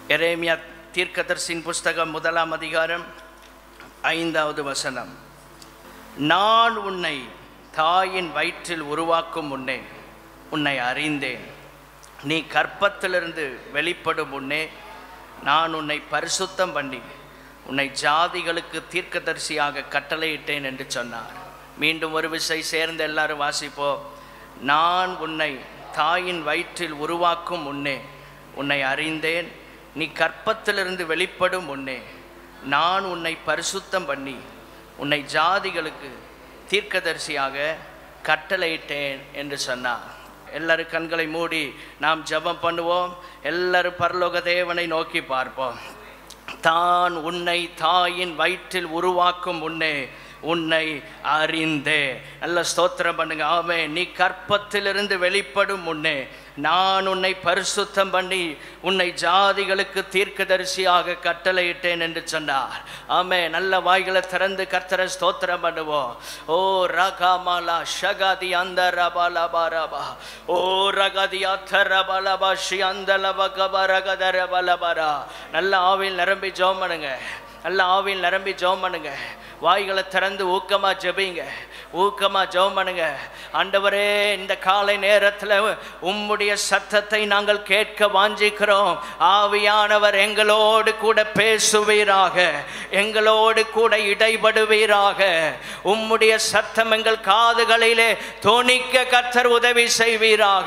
எரேமியா தீர்க்கதர்சின் புஸ்தகம் முதலாம் அதிகாரம் ஐந்தாவது வசனம் நான் உன்னை தாயின் வயிற்றில் உருவாக்கும் முன்னே உன்னை அறிந்தேன் நீ கற்பத்திலிருந்து வெளிப்படும் முன்னே நான் உன்னை பரிசுத்தம் பண்ணி உன்னை ஜாதிகளுக்கு தீர்க்கதரிசியாக கட்டளையிட்டேன் என்று சொன்னார் மீண்டும் ஒரு விசை சேர்ந்து எல்லாரும் வாசிப்போம் நான் உன்னை தாயின் வயிற்றில் உருவாக்கும் முன்னே உன்னை அறிந்தேன் நீ கற்பத்திலிருந்து வெளிப்படும் முன்னே நான் உன்னை பரிசுத்தம் பண்ணி உன்னை ஜாதிகளுக்கு தீர்க்கதரிசியாக கட்டளையிட்டேன் என்று சொன்னார் எல்லாரும் கண்களை மூடி நாம் ஜெபம் பண்ணுவோம் எல்லாரும் பரலோக தேவனை நோக்கி பார்ப்போம் தான் உன்னை தாயின் வயிற்றில் உருவாக்கும் முன்னே உன்னை அறிந்தே நல்ல ஸ்தோத்திரம் பண்ணுங்க ஆமே நீ கற்பத்திலிருந்து வெளிப்படும் முன்னே நான் உன்னை பரிசுத்தம் பண்ணி உன்னை ஜாதிகளுக்கு தீர்க்கதரிசியாக கட்டளையிட்டேன் என்று சொன்னார் ஆமே நல்ல வாய்களை திறந்து கர்த்தரை ஸ்தோத்திரம் பண்ணுவோம் ஓ ரகாமாலா ஷகாதி அந்த ரபாலபா ரபா ஓ ரகதி அத்த ரபலபா ஷி அந்த லபகப ரகத ரபலபரா நல்ல ஆவில் நிரம்பி ஜோம் பண்ணுங்க நல்ல ஆவில் நிரம்பி ஜெபம் பண்ணுங்க வாய்களை திறந்து ஊக்கமாக ஜெபிங்க ஊக்கமாக ஜெபம் பண்ணுங்க ஆண்டவரே இந்த காலை நேரத்தில் உம்முடைய சத்தத்தை நாங்கள் கேட்க வாஞ்சிக்கிறோம் ஆவியானவர் எங்களோடு கூட பேசுவீராக எங்களோடு கூட இடைபடுவீராக உம்முடைய சத்தம் எங்கள் காதுகளிலே தோணிக்க கத்தர் உதவி செய்வீராக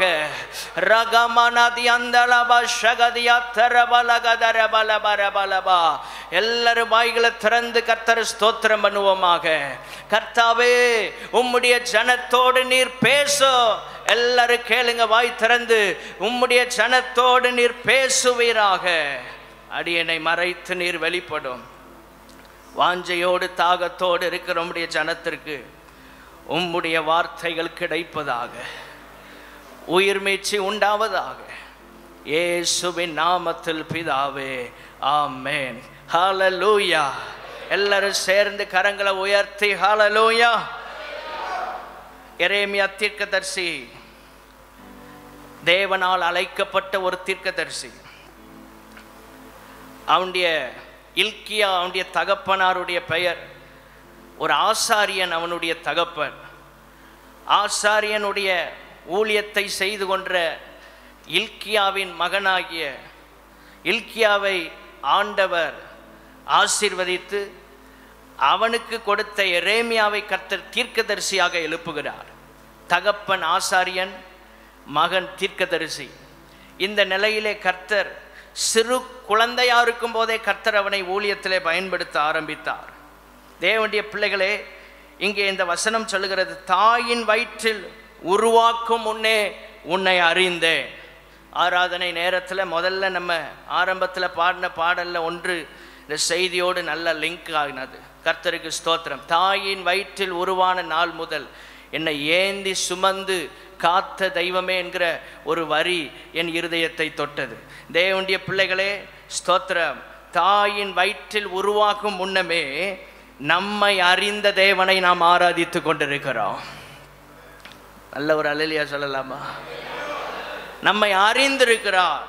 ரகமனதி அந்தலப ஷகதியா தரபலகதர பலபரபலபா எல்லாரும் வாய்களை திறந்து கர்த்தர் ஸ்தோத்திரம் பண்ணுவோமாக கர்த்தாவே உம்முடைய ஜனத்தோடு நீர் பேசும் எல்லாரும் கேளுங்க வாய் திறந்து உம்முடைய ஜனத்தோடு நீர் பேசுவீராக அடியனை மறைத்து நீர் வெளிப்படும் வாஞ்சையோடு தாகத்தோடு இருக்கிற உம்முடைய ஜனத்திற்கு உம்முடைய வார்த்தைகள் கிடைப்பதாக உயிர் மீட்சி உண்டாவதாக இயேசுவின் நாமத்தில் பிதாவே ஆமென் ஹalleluya எல்லாரும் சேர்ந்து கரங்களை உயர்த்தி ஹalleluya எரேமியா தீர்க்கதரிசி தேவனால் அழைக்கப்பட்ட ஒரு தீர்க்கதரிசி அவனுடைய இல்கியா அவனுடைய தகப்பனாருடைய பெயர் ஒரு ஆசாரியன் அவனுடைய தகப்பன் ஆசாரியனுடைய ஊழியத்தை செய்து கொன்ற இல்கியாவின் மகனாகிய இல்கியாவை ஆண்டவர் ஆசீர்வதித்து அவனுக்கு கொடுத்த எரேமியாவை கர்த்தர் தீர்க்கதரிசியாக எழுப்புகிறார் தகப்பன் ஆசாரியன் மகன் தீர்க்கதரிசி இந்த நிலையிலே கர்த்தர் சிறு குழந்தையா இருக்கும் போதே கர்த்தர் அவனை ஊழியத்திலே பயன்படுத்த ஆரம்பித்தார் தேவனுடைய பிள்ளைகளே இங்கே இந்த வசனம் சொல்லுகிறது தாயின் வயிற்றில் உருவாக்கும் முன்னே உன்னை அறிந்தேன் ஆராதனை நேரத்தில் முதல்ல நம்ம ஆரம்பத்தில் பாடின பாடலில் ஒன்று இந்த செய்தியோடு நல்ல லிங்க் ஆகினது கர்த்தருக்கு ஸ்தோத்திரம் தாயின் வயிற்றில் உருவான நாள் முதல் என்னை ஏந்தி சுமந்து காத்த தெய்வமே என்கிற ஒரு வரி என் இருதயத்தை தொட்டது தேவனுடைய பிள்ளைகளே ஸ்தோத்திரம் தாயின் வயிற்றில் உருவாக்கும் முன்னமே நம்மை அறிந்த தேவனை நாம் ஆராதித்து கொண்டிருக்கிறோம் நல்ல ஒரு அலலியா சொல்லலாமா நம்மை அறிந்திருக்கிறார்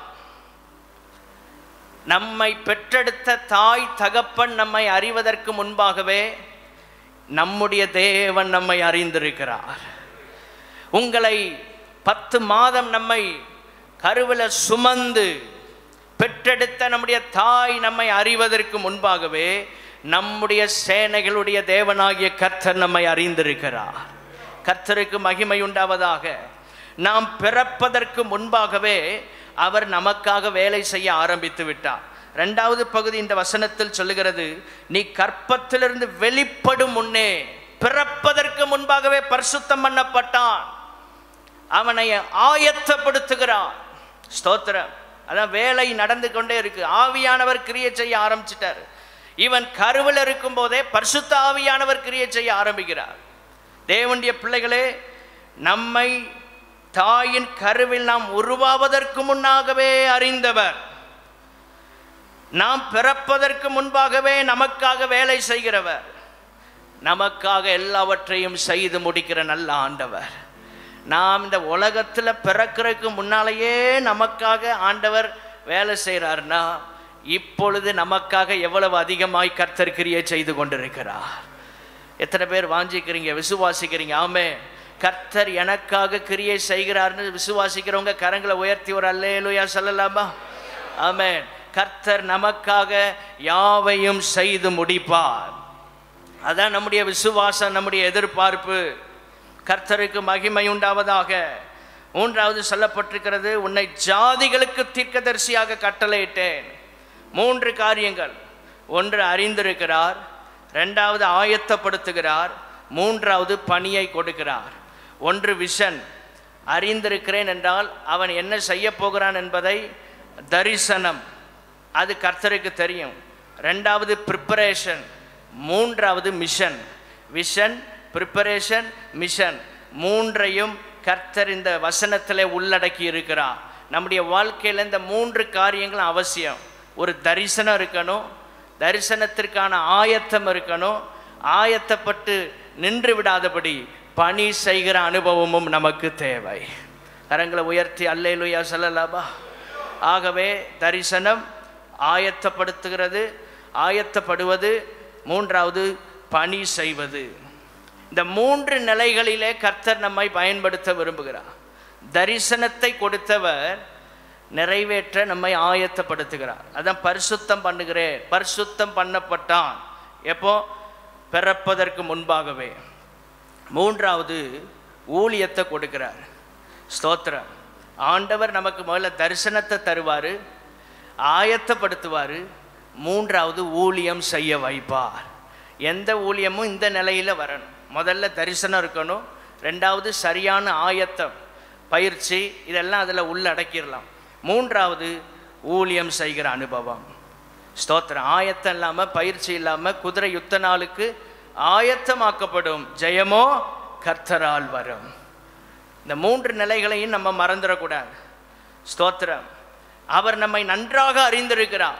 நம்மை பெற்றெடுத்த தாய் தகப்பன் நம்மை அறிவதற்கு முன்பாகவே நம்முடைய தேவன் நம்மை அறிந்திருக்கிறார் உங்களை பத்து மாதம் நம்மை கருவில் சுமந்து பெற்றெடுத்த நம்முடைய தாய் நம்மை அறிவதற்கு முன்பாகவே நம்முடைய சேனைகளுடைய தேவனாகிய கர்த்தர் நம்மை அறிந்திருக்கிறார் கர்த்தருக்கு மகிமை உண்டாவதாக நாம் பிறப்பதற்கு முன்பாகவே அவர் நமக்காக வேலை செய்ய ஆரம்பித்து விட்டார் ரெண்டாவது பகுதி இந்த வசனத்தில் சொல்லுகிறது நீ கற்பத்திலிருந்து வெளிப்படும் முன்னே பிறப்பதற்கு முன்பாகவே பரிசுத்தம் பண்ணப்பட்டான் அவனை ஆயத்தப்படுத்துகிறான் ஸ்தோத்திரம் அதான் வேலை நடந்து கொண்டே இருக்கு ஆவியானவர் கிரியை செய்ய ஆரம்பிச்சிட்டார் இவன் கருவில் இருக்கும் போதே பரிசுத்த ஆவியானவர் கிரியை செய்ய ஆரம்பிக்கிறார் தேவனுடைய பிள்ளைகளே நம்மை தாயின் கருவில் நாம் உருவாவதற்கு முன்னாகவே அறிந்தவர் நாம் பிறப்பதற்கு முன்பாகவே நமக்காக வேலை செய்கிறவர் நமக்காக எல்லாவற்றையும் செய்து முடிக்கிற நல்ல ஆண்டவர் நாம் இந்த உலகத்தில் பிறக்கிறதுக்கு முன்னாலேயே நமக்காக ஆண்டவர் வேலை செய்கிறாருன்னா இப்பொழுது நமக்காக எவ்வளவு அதிகமாய் கர்த்தர் கிரியை செய்து கொண்டிருக்கிறார் எத்தனை பேர் வாஞ்சிக்கிறீங்க விசுவாசிக்கிறீங்க ஆமே கர்த்தர் எனக்காக கிரியை செய்கிறார்னு விசுவாசிக்கிறவங்க கரங்களை உயர்த்தி ஒரு அல்லேலுயா சொல்லலாமா ஆமென் கர்த்தர் நமக்காக யாவையும் செய்து முடிப்பார் அதான் நம்முடைய விசுவாசம் நம்முடைய எதிர்பார்ப்பு கர்த்தருக்கு மகிமை உண்டாவதாக மூன்றாவது சொல்லப்பட்டிருக்கிறது உன்னை ஜாதிகளுக்கு தீர்க்கதரிசியாக கட்டளையிட்டேன் மூன்று காரியங்கள் ஒன்று அறிந்திருக்கிறார் ரெண்டாவது ஆயத்தப்படுத்துகிறார் மூன்றாவது பணியை கொடுக்கிறார் ஒன்று விஷன் அறிந்திருக்கிறேன் என்றால் அவன் என்ன செய்ய போகிறான் என்பதை தரிசனம் அது கர்த்தருக்கு தெரியும் ரெண்டாவது ப்ரிப்பரேஷன் மூன்றாவது மிஷன் விஷன் ப்ரிப்பரேஷன் மிஷன் மூன்றையும் கர்த்தர் இந்த வசனத்தில் உள்ளடக்கி இருக்கிறார் நம்முடைய வாழ்க்கையில் இந்த மூன்று காரியங்களும் அவசியம் ஒரு தரிசனம் இருக்கணும் தரிசனத்திற்கான ஆயத்தம் இருக்கணும் ஆயத்தப்பட்டு நின்று விடாதபடி பணி செய்கிற அனுபவமும் நமக்கு தேவை கரங்களை உயர்த்தி அல்லேலுயா சொல்லலாமா ஆகவே தரிசனம் ஆயத்தப்படுத்துகிறது ஆயத்தப்படுவது மூன்றாவது பணி செய்வது இந்த மூன்று நிலைகளிலே கர்த்தர் நம்மை பயன்படுத்த விரும்புகிறார் தரிசனத்தை கொடுத்தவர் நிறைவேற்ற நம்மை ஆயத்தப்படுத்துகிறார் அதான் பரிசுத்தம் பண்ணுகிறேன் பரிசுத்தம் பண்ணப்பட்டான் எப்போ பிறப்பதற்கு முன்பாகவே மூன்றாவது ஊழியத்தை கொடுக்கிறார் ஸ்தோத்திரம் ஆண்டவர் நமக்கு முதல்ல தரிசனத்தை தருவார் ஆயத்தப்படுத்துவார் மூன்றாவது ஊழியம் செய்ய வைப்பார் எந்த ஊழியமும் இந்த நிலையில் வரணும் முதல்ல தரிசனம் இருக்கணும் ரெண்டாவது சரியான ஆயத்தம் பயிற்சி இதெல்லாம் அதில் உள்ளடக்கிடலாம் மூன்றாவது ஊழியம் செய்கிற அனுபவம் ஸ்தோத்திரம் ஆயத்தம் இல்லாமல் பயிற்சி இல்லாமல் குதிரை யுத்த நாளுக்கு ஆயத்தமாக்கப்படும் ஜெயமோ கர்த்தரால் வரும் இந்த மூன்று நிலைகளையும் நம்ம மறந்துடக்கூடாது ஸ்தோத்திரம் அவர் நம்மை நன்றாக அறிந்திருக்கிறார்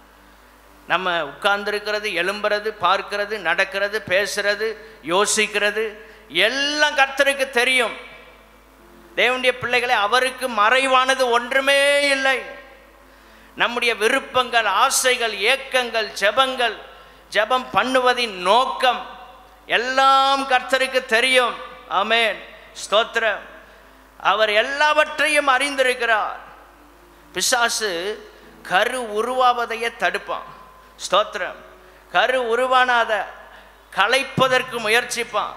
நம்ம உட்கார்ந்திருக்கிறது எழும்புறது பார்க்கிறது நடக்கிறது பேசுறது யோசிக்கிறது எல்லாம் கர்த்தருக்கு தெரியும் தேவனுடைய பிள்ளைகளை அவருக்கு மறைவானது ஒன்றுமே இல்லை நம்முடைய விருப்பங்கள் ஆசைகள் ஏக்கங்கள் ஜெபங்கள் ஜெபம் பண்ணுவதின் நோக்கம் எல்லாம் கர்த்தருக்கு தெரியும் ஆமென் ஸ்தோத்திரம் அவர் எல்லாவற்றையும் அறிந்திருக்கிறார் பிசாசு கரு உருவாவதையே தடுப்பான் ஸ்தோத்திரம் கரு உருவானாத கலைப்பதற்கு முயற்சிப்பான்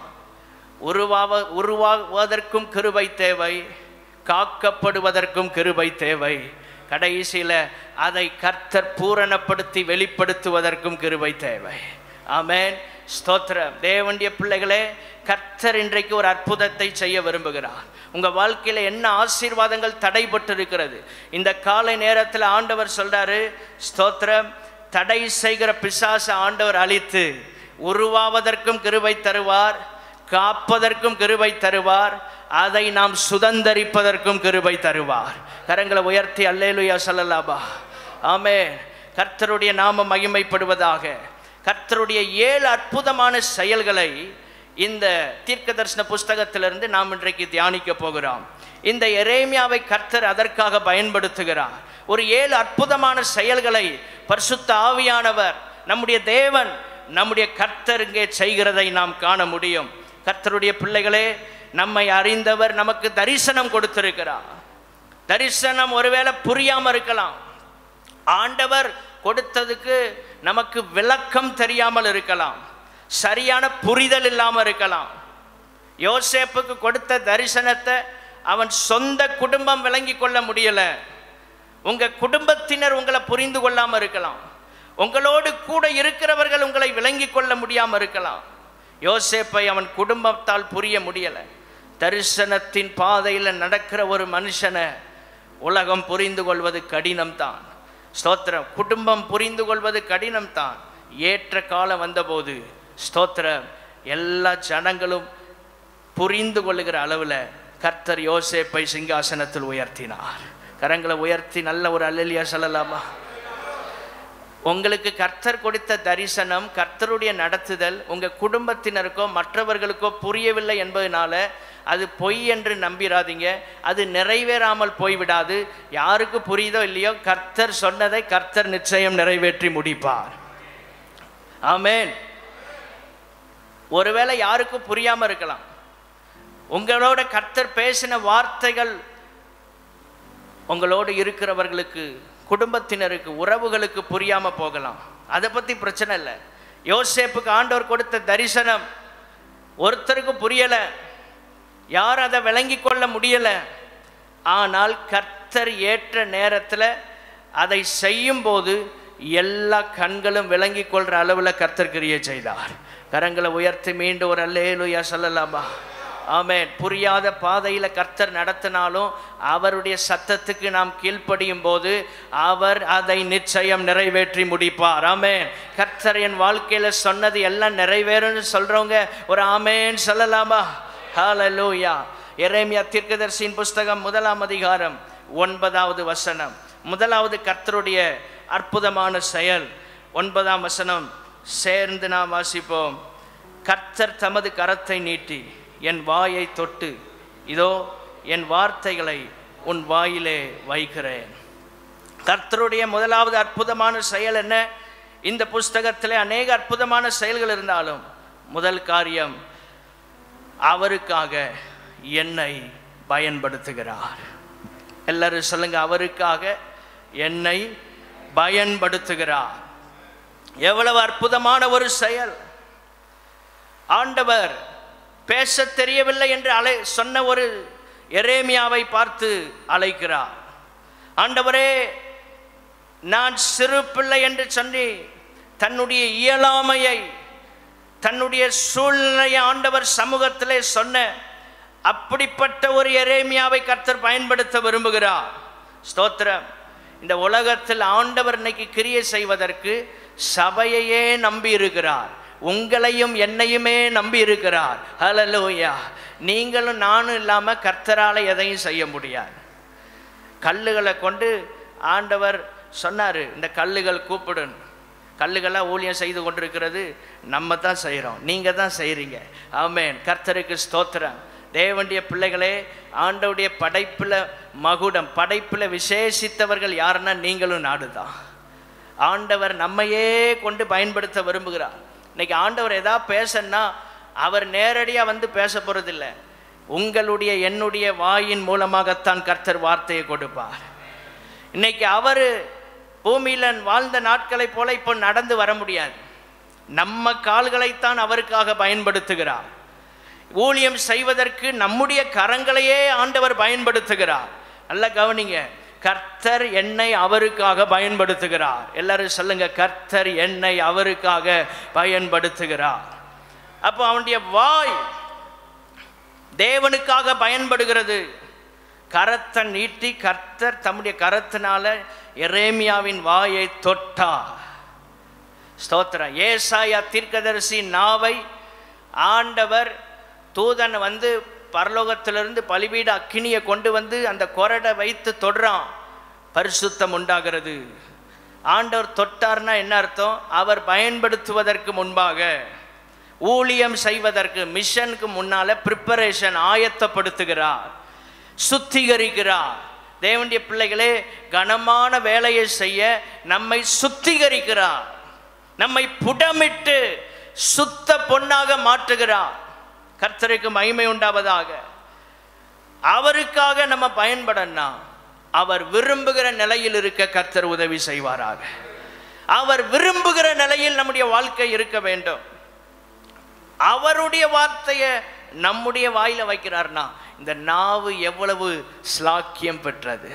உருவாவ உருவாவதற்கும் கிருபை தேவை காக்கப்படுவதற்கும் கிருபை தேவை கடைசியில் அதை கர்த்தர் பூரணப்படுத்தி வெளிப்படுத்துவதற்கும் கிருபை தேவை ஆமென் ஸ்தோத்திரம் தேவண்டிய பிள்ளைகளே கர்த்தர் இன்றைக்கு ஒரு அற்புதத்தை செய்ய விரும்புகிறார் உங்கள் வாழ்க்கையில் என்ன ஆசீர்வாதங்கள் தடைபட்டு இருக்கிறது இந்த காலை நேரத்தில் ஆண்டவர் சொல்றாரு ஸ்தோத்திரம் தடை செய்கிற பிசாச ஆண்டவர் அழித்து உருவாவதற்கும் கிருபை தருவார் காப்பதற்கும் கிருபை தருவார் அதை நாம் சுதந்தரிப்பதற்கும் கிருபை தருவார் கரங்களை உயர்த்தி அல்லேலுயா சொல்லலாபா ஆமே கர்த்தருடைய நாம மகிமைப்படுவதாக கர்த்தருடைய ஏழு அற்புதமான செயல்களை இந்த தீர்க்க தரிசன புஸ்தகத்திலிருந்து நாம் இன்றைக்கு தியானிக்க போகிறோம் இந்த எரேமியாவை கர்த்தர் அதற்காக பயன்படுத்துகிறார் ஒரு ஏழு அற்புதமான செயல்களை பரிசுத்த ஆவியானவர் நம்முடைய தேவன் நம்முடைய கர்த்தர் இங்கே செய்கிறதை நாம் காண முடியும் கர்த்தருடைய பிள்ளைகளே நம்மை அறிந்தவர் நமக்கு தரிசனம் கொடுத்திருக்கிறார் தரிசனம் ஒருவேளை புரியாம இருக்கலாம் ஆண்டவர் கொடுத்ததுக்கு நமக்கு விளக்கம் தெரியாமல் இருக்கலாம் சரியான புரிதல் இல்லாமல் இருக்கலாம் யோசேப்புக்கு கொடுத்த தரிசனத்தை அவன் சொந்த குடும்பம் விளங்கி கொள்ள முடியலை உங்கள் குடும்பத்தினர் உங்களை புரிந்து கொள்ளாமல் இருக்கலாம் உங்களோடு கூட இருக்கிறவர்கள் உங்களை விளங்கி கொள்ள முடியாமல் இருக்கலாம் யோசேப்பை அவன் குடும்பத்தால் புரிய முடியலை தரிசனத்தின் பாதையில் நடக்கிற ஒரு மனுஷனை உலகம் புரிந்து கொள்வது கடினம்தான் ஸ்தோத்திரம் குடும்பம் புரிந்து கொள்வது கடினம்தான் ஏற்ற காலம் வந்தபோது ஸ்தோத்திரம் எல்லா ஜனங்களும் புரிந்து கொள்ளுகிற அளவில் கர்த்தர் யோசேப்பை சிங்காசனத்தில் உயர்த்தினார் கரங்களை உயர்த்தி நல்ல ஒரு அல்லலியா சொல்லலாமா உங்களுக்கு கர்த்தர் கொடுத்த தரிசனம் கர்த்தருடைய நடத்துதல் உங்கள் குடும்பத்தினருக்கோ மற்றவர்களுக்கோ புரியவில்லை என்பதனால அது பொய் என்று நம்பிராதீங்க அது நிறைவேறாமல் போய்விடாது யாருக்கு புரியுதோ இல்லையோ கர்த்தர் சொன்னதை கர்த்தர் நிச்சயம் நிறைவேற்றி முடிப்பார் ஆமென் ஒருவேளை யாருக்கும் புரியாம இருக்கலாம் உங்களோட கர்த்தர் பேசின வார்த்தைகள் உங்களோடு இருக்கிறவர்களுக்கு குடும்பத்தினருக்கு உறவுகளுக்கு புரியாம போகலாம் அதை பத்தி பிரச்சனை இல்லை யோசேப்புக்கு ஆண்டவர் கொடுத்த தரிசனம் ஒருத்தருக்கு புரியல யார் அதை விளங்கி கொள்ள முடியல ஆனால் கர்த்தர் ஏற்ற நேரத்தில் அதை செய்யும்போது எல்லா கண்களும் விளங்கி கொள்ற அளவில் கர்த்தர் கிரியை செய்தார் கரங்களை உயர்த்தி மீண்டும் ஒரு அல்லேலுயா சொல்லலாமா ஆமென் புரியாத பாதையில் கர்த்தர் நடத்தினாலும் அவருடைய சத்தத்துக்கு நாம் கீழ்ப்படியும் போது அவர் அதை நிச்சயம் நிறைவேற்றி முடிப்பார் ஆமென் கர்த்தர் என் வாழ்க்கையில் சொன்னது எல்லாம் நிறைவேறும்னு சொல்றவங்க ஒரு ஆமேன் சொல்லலாமா ஹalleluya எரேமியா தீர்க்கதரிசியின் புஸ்தகம் முதலாம் அதிகாரம் ஒன்பதாவது வசனம் முதலாவது கர்த்தருடைய அற்புதமான செயல் ஒன்பதாம் வசனம் சேர்ந்து நாம் வாசிப்போம் கர்த்தர் தமது கரத்தை நீட்டி என் வாயை தொட்டு இதோ என் வார்த்தைகளை உன் வாயிலே வைக்கிறேன் கர்த்தருடைய முதலாவது அற்புதமான செயல் என்ன இந்த புஸ்தகத்திலே அநேக அற்புதமான செயல்கள் இருந்தாலும் முதல் காரியம் அவருக்காக என்னை பயன்படுத்துகிறார் எல்லாரும் சொல்லுங்க அவருக்காக என்னை பயன்படுத்துகிறார் எவ்வளவு அற்புதமான ஒரு செயல் ஆண்டவர் பேச தெரியவில்லை என்று அலை சொன்ன ஒரு எரேமியாவை பார்த்து அழைக்கிறார் ஆண்டவரே நான் சிறு பிள்ளை என்று சொல்லி தன்னுடைய இயலாமையை தன்னுடைய சூழ்நிலையை ஆண்டவர் சமூகத்திலே சொன்ன அப்படிப்பட்ட ஒரு எரேமியாவை கர்த்தர் பயன்படுத்த விரும்புகிறார் ஸ்தோத்திரம் இந்த உலகத்தில் ஆண்டவர் இன்னைக்கு கிரியை செய்வதற்கு சபையையே நம்பி இருக்கிறார் உங்களையும் என்னையுமே நம்பி இருக்கிறார் ஹalleluya நீங்களும் நானும் இல்லாமல் கர்த்தரால் எதையும் செய்ய முடியாது கல்லுகளை கொண்டு ஆண்டவர் சொன்னார் இந்த கல்லுகள் கூப்பிடுன்னு கல்லுகளாக ஊழியம் செய்து கொண்டிருக்கிறது நம்ம தான் செய்கிறோம் நீங்கள் தான் செய்கிறீங்க ஆமென் கர்த்தருக்கு ஸ்தோத்திரம் தேவனுடைய பிள்ளைகளே ஆண்டவுடைய படைப்பில் மகுடம் படைப்பில் விசேஷித்தவர்கள் யாருன்னா நீங்களும் நாடு தான் ஆண்டவர் நம்மையே கொண்டு பயன்படுத்த விரும்புகிறார் இன்னைக்கு ஆண்டவர் எதா பேசன்னா அவர் நேரடியாக வந்து பேச போகிறதில்ல உங்களுடைய என்னுடைய வாயின் மூலமாகத்தான் கர்த்தர் வார்த்தையை கொடுப்பார் இன்னைக்கு அவர் பூமியில் வாழ்ந்த நாட்களைப் போல இப்போ நடந்து வர முடியாது நம்ம கால்களைத்தான் அவருக்காக பயன்படுத்துகிறார் ஊழியம் செய்வதற்கு நம்முடைய கரங்களையே ஆண்டவர் பயன்படுத்துகிறார் நல்ல கவனிங்க கர்த்தர் என்னை அவருக்காக பயன்படுத்துகிறார் எல்லாரும் சொல்லுங்க கர்த்தர் என்னை அவருக்காக பயன்படுத்துகிறார் அப்போ அவனுடைய வாய் தேவனுக்காக பயன்படுகிறது கரத்தை நீட்டி கர்த்தர் தம்முடைய கரத்தினால எரேமியாவின் வாயை தொட்டார் ஸ்தோத்திரம் ஏசாயா தீர்க்கதரிசி நாவை ஆண்டவர் தூதன் வந்து பரலோகத்திலிருந்து பலிபீட அக்கினியை கொண்டு வந்து அந்த கொரடை வைத்து தொடுறான் பரிசுத்தம் உண்டாகிறது ஆண்டவர் தொட்டார்னா என்ன அர்த்தம் அவர் பயன்படுத்துவதற்கு முன்பாக ஊழியம் செய்வதற்கு மிஷனுக்கு முன்னால ப்ரிப்பரேஷன் ஆயத்தப்படுத்துகிறார் சுத்திகரிக்கிறார் தேவனுடைய பிள்ளைகளே கனமான வேலையை செய்ய நம்மை சுத்திகரிக்கிறார் நம்மை புடமிட்டு சுத்த பொன்னாக மாற்றுகிறார் கர்த்தருக்கு மகிமை உண்டாவதாக அவருக்காக நம்ம பயன்படனா அவர் விரும்புகிற நிலையில் இருக்க கர்த்தர் உதவி செய்வாராக அவர் விரும்புகிற நிலையில் நம்முடைய வாழ்க்கை இருக்க வேண்டும் அவருடைய வார்த்தையை நம்முடைய வாயில வைக்கிறார்னா இந்த நாவு எவ்வளவு ஸ்லாக்கியம் பெற்றது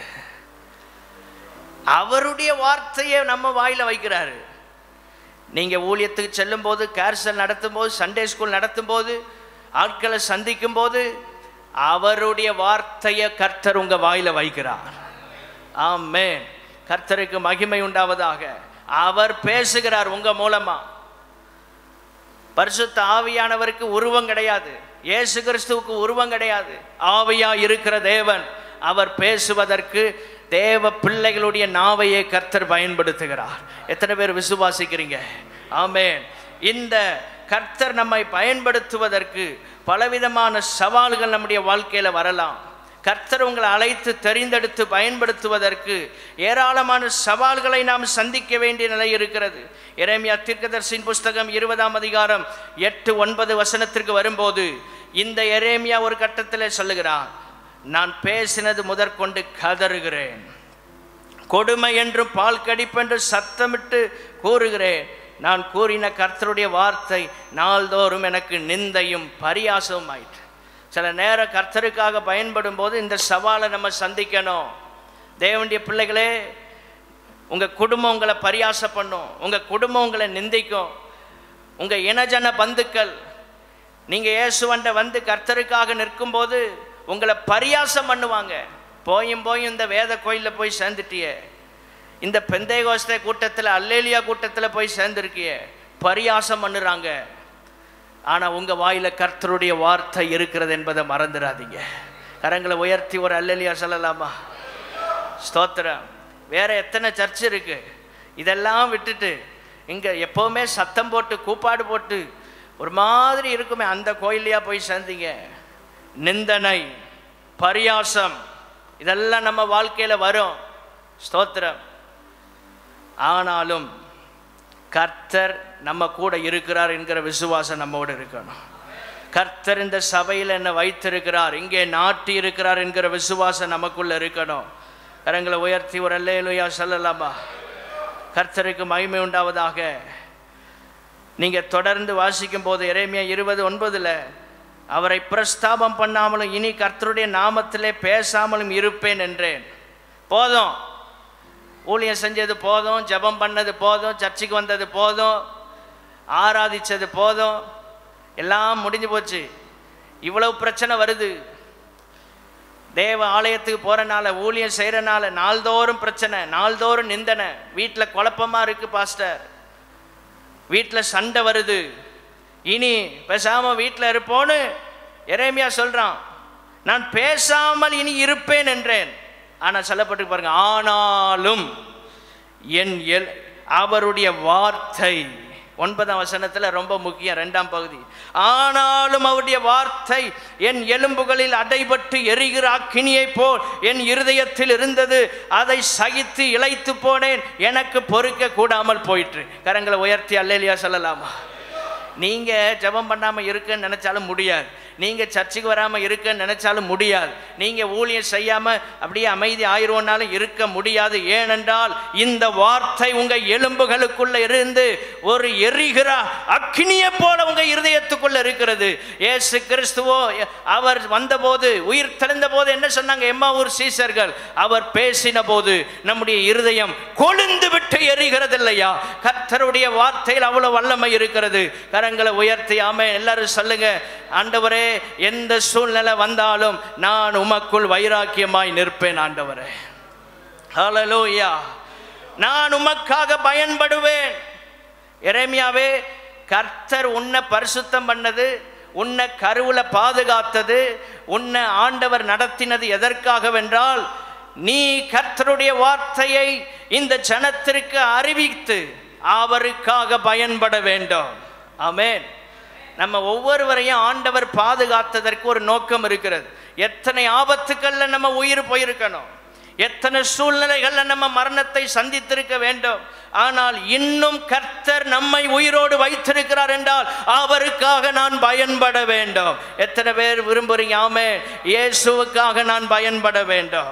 அவருடைய வார்த்தையை நம்ம வாயில வைக்கிறாரு நீங்க ஊழியத்துக்கு செல்லும் போது கேர்சல் நடத்தும் போது சண்டே ஸ்கூல் நடத்தும் போது ஆட்களை சந்திக்கும் போது அவருடைய வார்த்தையை கர்த்தர் உங்க வாயில வைக்கிறார் ஆமென் கர்த்தருக்கு மகிமை உண்டாவதாக அவர் பேசுகிறார் உங்க மூலமா பரிசுத்த ஆவியானவருக்கு உருவம் கிடையாது இயேசு கிறிஸ்துவுக்கு உருவம் கிடையாது ஆவியா இருக்கிற தேவன் அவர் பேசுவதற்கு தேவ பிள்ளைகளுடைய நாவையே கர்த்தர் பயன்படுத்துகிறார் எத்தனை பேர் விசுவாசிக்கிறீங்க ஆமென் இந்த கர்த்தர் நம்மை பயன்படுத்துவதற்கு பலவிதமான சவால்கள் நம்முடைய வாழ்க்கையில் வரலாம் கர்த்தர் உங்களை அழைத்து தெரிந்தெடுத்து பயன்படுத்துவதற்கு ஏராளமான சவால்களை நாம் சந்திக்க வேண்டிய நிலை இருக்கிறது இறைமையா தீர்க்கதர்சின் புஸ்தகம் இருபதாம் அதிகாரம் எட்டு ஒன்பது வசனத்திற்கு வரும்போது இந்த எரேமியா ஒரு கட்டத்தில் சொல்லுகிறான் நான் பேசினது முதற்கொண்டு கதறுகிறேன் கொடுமை என்றும் பால் கடிப்பென்று சத்தமிட்டு கூறுகிறேன் நான் கூறின கர்த்தருடைய வார்த்தை நாள்தோறும் எனக்கு நிந்தையும் பரியாசமும் ஆயிற்று சில நேரம் கர்த்தருக்காக பயன்படும் போது இந்த சவாலை நம்ம சந்திக்கணும் தேவனுடைய பிள்ளைகளே உங்கள் குடும்பம் உங்களை பரியாசம் பண்ணும் உங்கள் குடும்பம் உங்களை நிந்திக்கும் உங்கள் இனஜன பந்துக்கள் நீங்கள் இயேசுவண்ட வந்து கர்த்தருக்காக நிற்கும்போது உங்களை பரியாசம் பண்ணுவாங்க போயும் போயும் இந்த வேத கோயிலில் போய் சேர்ந்துட்டியே இந்த பெந்தேகோஸ்தே கூட்டத்தில் அல்லேலியா கூட்டத்தில் போய் சேர்ந்துருக்கியே பரியாசம் பண்ணுறாங்க ஆனால் உங்கள் வாயில் கர்த்தருடைய வார்த்தை இருக்கிறது என்பதை மறந்துடாதீங்க கரங்களை உயர்த்தி ஒரு அல்லேலியா சொல்லலாமா ஸ்தோத்திரம் வேற எத்தனை சர்ச் இருக்கு இதெல்லாம் விட்டுட்டு இங்கே எப்போவுமே சத்தம் போட்டு கூப்பாடு போட்டு ஒரு மாதிரி இருக்குமே அந்த கோயிலையா போய் சேர்ந்தீங்க நிந்தனை பரியாசம் இதெல்லாம் நம்ம வாழ்க்கையில் வரும் ஸ்தோத்திரம் ஆனாலும் கர்த்தர் நம்ம கூட இருக்கிறார் என்கிற விசுவாசம் நம்மோடு இருக்கணும் கர்த்தர் இந்த சபையில் என்ன வைத்திருக்கிறார் இங்கே நாட்டி இருக்கிறார் என்கிற விசுவாசம் நமக்குள்ள இருக்கணும் கரங்களை உயர்த்தி ஒரு அல்லேலுயா சொல்லலாமா கர்த்தருக்கு மகிமை உண்டாவதாக நீங்கள் தொடர்ந்து வாசிக்கும் போது இறைமையா இருபது ஒன்பதில் அவரை பிரஸ்தாபம் பண்ணாமலும் இனி கர்த்தருடைய நாமத்திலே பேசாமலும் இருப்பேன் என்றேன் போதும் ஊழியம் செஞ்சது போதும் ஜெபம் பண்ணது போதும் சர்ச்சுக்கு வந்தது போதும் ஆராதிச்சது போதும் எல்லாம் முடிஞ்சு போச்சு இவ்வளவு பிரச்சனை வருது தேவ ஆலயத்துக்கு போகிறனால ஊழியம் செய்கிறனால நாள்தோறும் பிரச்சனை நாள்தோறும் நிந்தனை வீட்டில் குழப்பமாக இருக்குது பாஸ்டர் வீட்டில் சண்டை வருது இனி பேசாமல் வீட்டில் இருப்போன்னு எரேமியா சொல்கிறான் நான் பேசாமல் இனி இருப்பேன் என்றேன் ஆனால் சொல்லப்பட்டு பாருங்க ஆனாலும் என் எல் அவருடைய வார்த்தை ஒன்பதாம் வசனத்தில் ரொம்ப முக்கியம் ரெண்டாம் பகுதி ஆனாலும் அவருடைய வார்த்தை என் எலும்புகளில் அடைபட்டு எரிகிற அக்கினியைப் போல் என் இருதயத்தில் இருந்தது அதை சகித்து இழைத்து போனேன் எனக்கு பொறுக்க கூடாமல் போயிற்று கரங்களை உயர்த்தி அல்லேலியா சொல்லலாமா நீங்கள் ஜெபம் பண்ணாமல் இருக்குன்னு நினச்சாலும் முடியாது நீங்கள் சர்ச்சுக்கு வராமல் இருக்கன்னு நினச்சாலும் முடியாது நீங்கள் ஊழியம் செய்யாமல் அப்படியே அமைதி ஆயிரோனாலும் இருக்க முடியாது ஏனென்றால் இந்த வார்த்தை உங்கள் எலும்புகளுக்குள்ள இருந்து ஒரு எரிகிற அக்னியை போல உங்கள் இருதயத்துக்குள்ள இருக்கிறது ஏசு கிறிஸ்துவோ அவர் வந்தபோது உயிர் தெளிந்த போது என்ன சொன்னாங்க எம்மா ஊர் சீசர்கள் அவர் பேசின போது நம்முடைய இருதயம் கொழுந்து விட்டு எரிகிறது இல்லையா கர்த்தருடைய வார்த்தையில் அவ்வளவு வல்லமை இருக்கிறது கரங்களை உயர்த்தி ஆமே எல்லாரும் சொல்லுங்க ஆண்டவரே எந்த சூழ்நிலை வந்தாலும் நான் உமக்குள் வைராக்கியமாய் நிற்பேன் ஆண்டவரே ஹalleluya நான் உமக்காக பயன்படுவேன் எரேமியாவே கர்த்தர் உன்னை பரிசுத்தம் பண்ணது உன்னை கருவுல பாதுகாத்தது உன்னை ஆண்டவர் நடத்தினது எதற்காகவென்றால் நீ கர்த்தருடைய வார்த்தையை இந்த ஜனத்திற்கு அறிவித்து அவருக்காக பயன்பட வேண்டும் ஆமென் நம்ம ஒவ்வொருவரையும் ஆண்டவர் பாதுகாத்ததற்கு ஒரு நோக்கம் இருக்கிறது எத்தனை ஆபத்துக்கள்ல நம்ம உயிர் போயிருக்கணும் எத்தனை சூழ்நிலைகள்ல நம்ம மரணத்தை சந்தித்திருக்க வேண்டும் ஆனால் இன்னும் கர்த்தர் நம்மை உயிரோடு வைத்திருக்கிறார் என்றால் அவருக்காக நான் பயன்பட வேண்டும் எத்தனை பேர் விரும்புறீங்க ஆமே இயேசுவுக்காக நான் பயன்பட வேண்டும்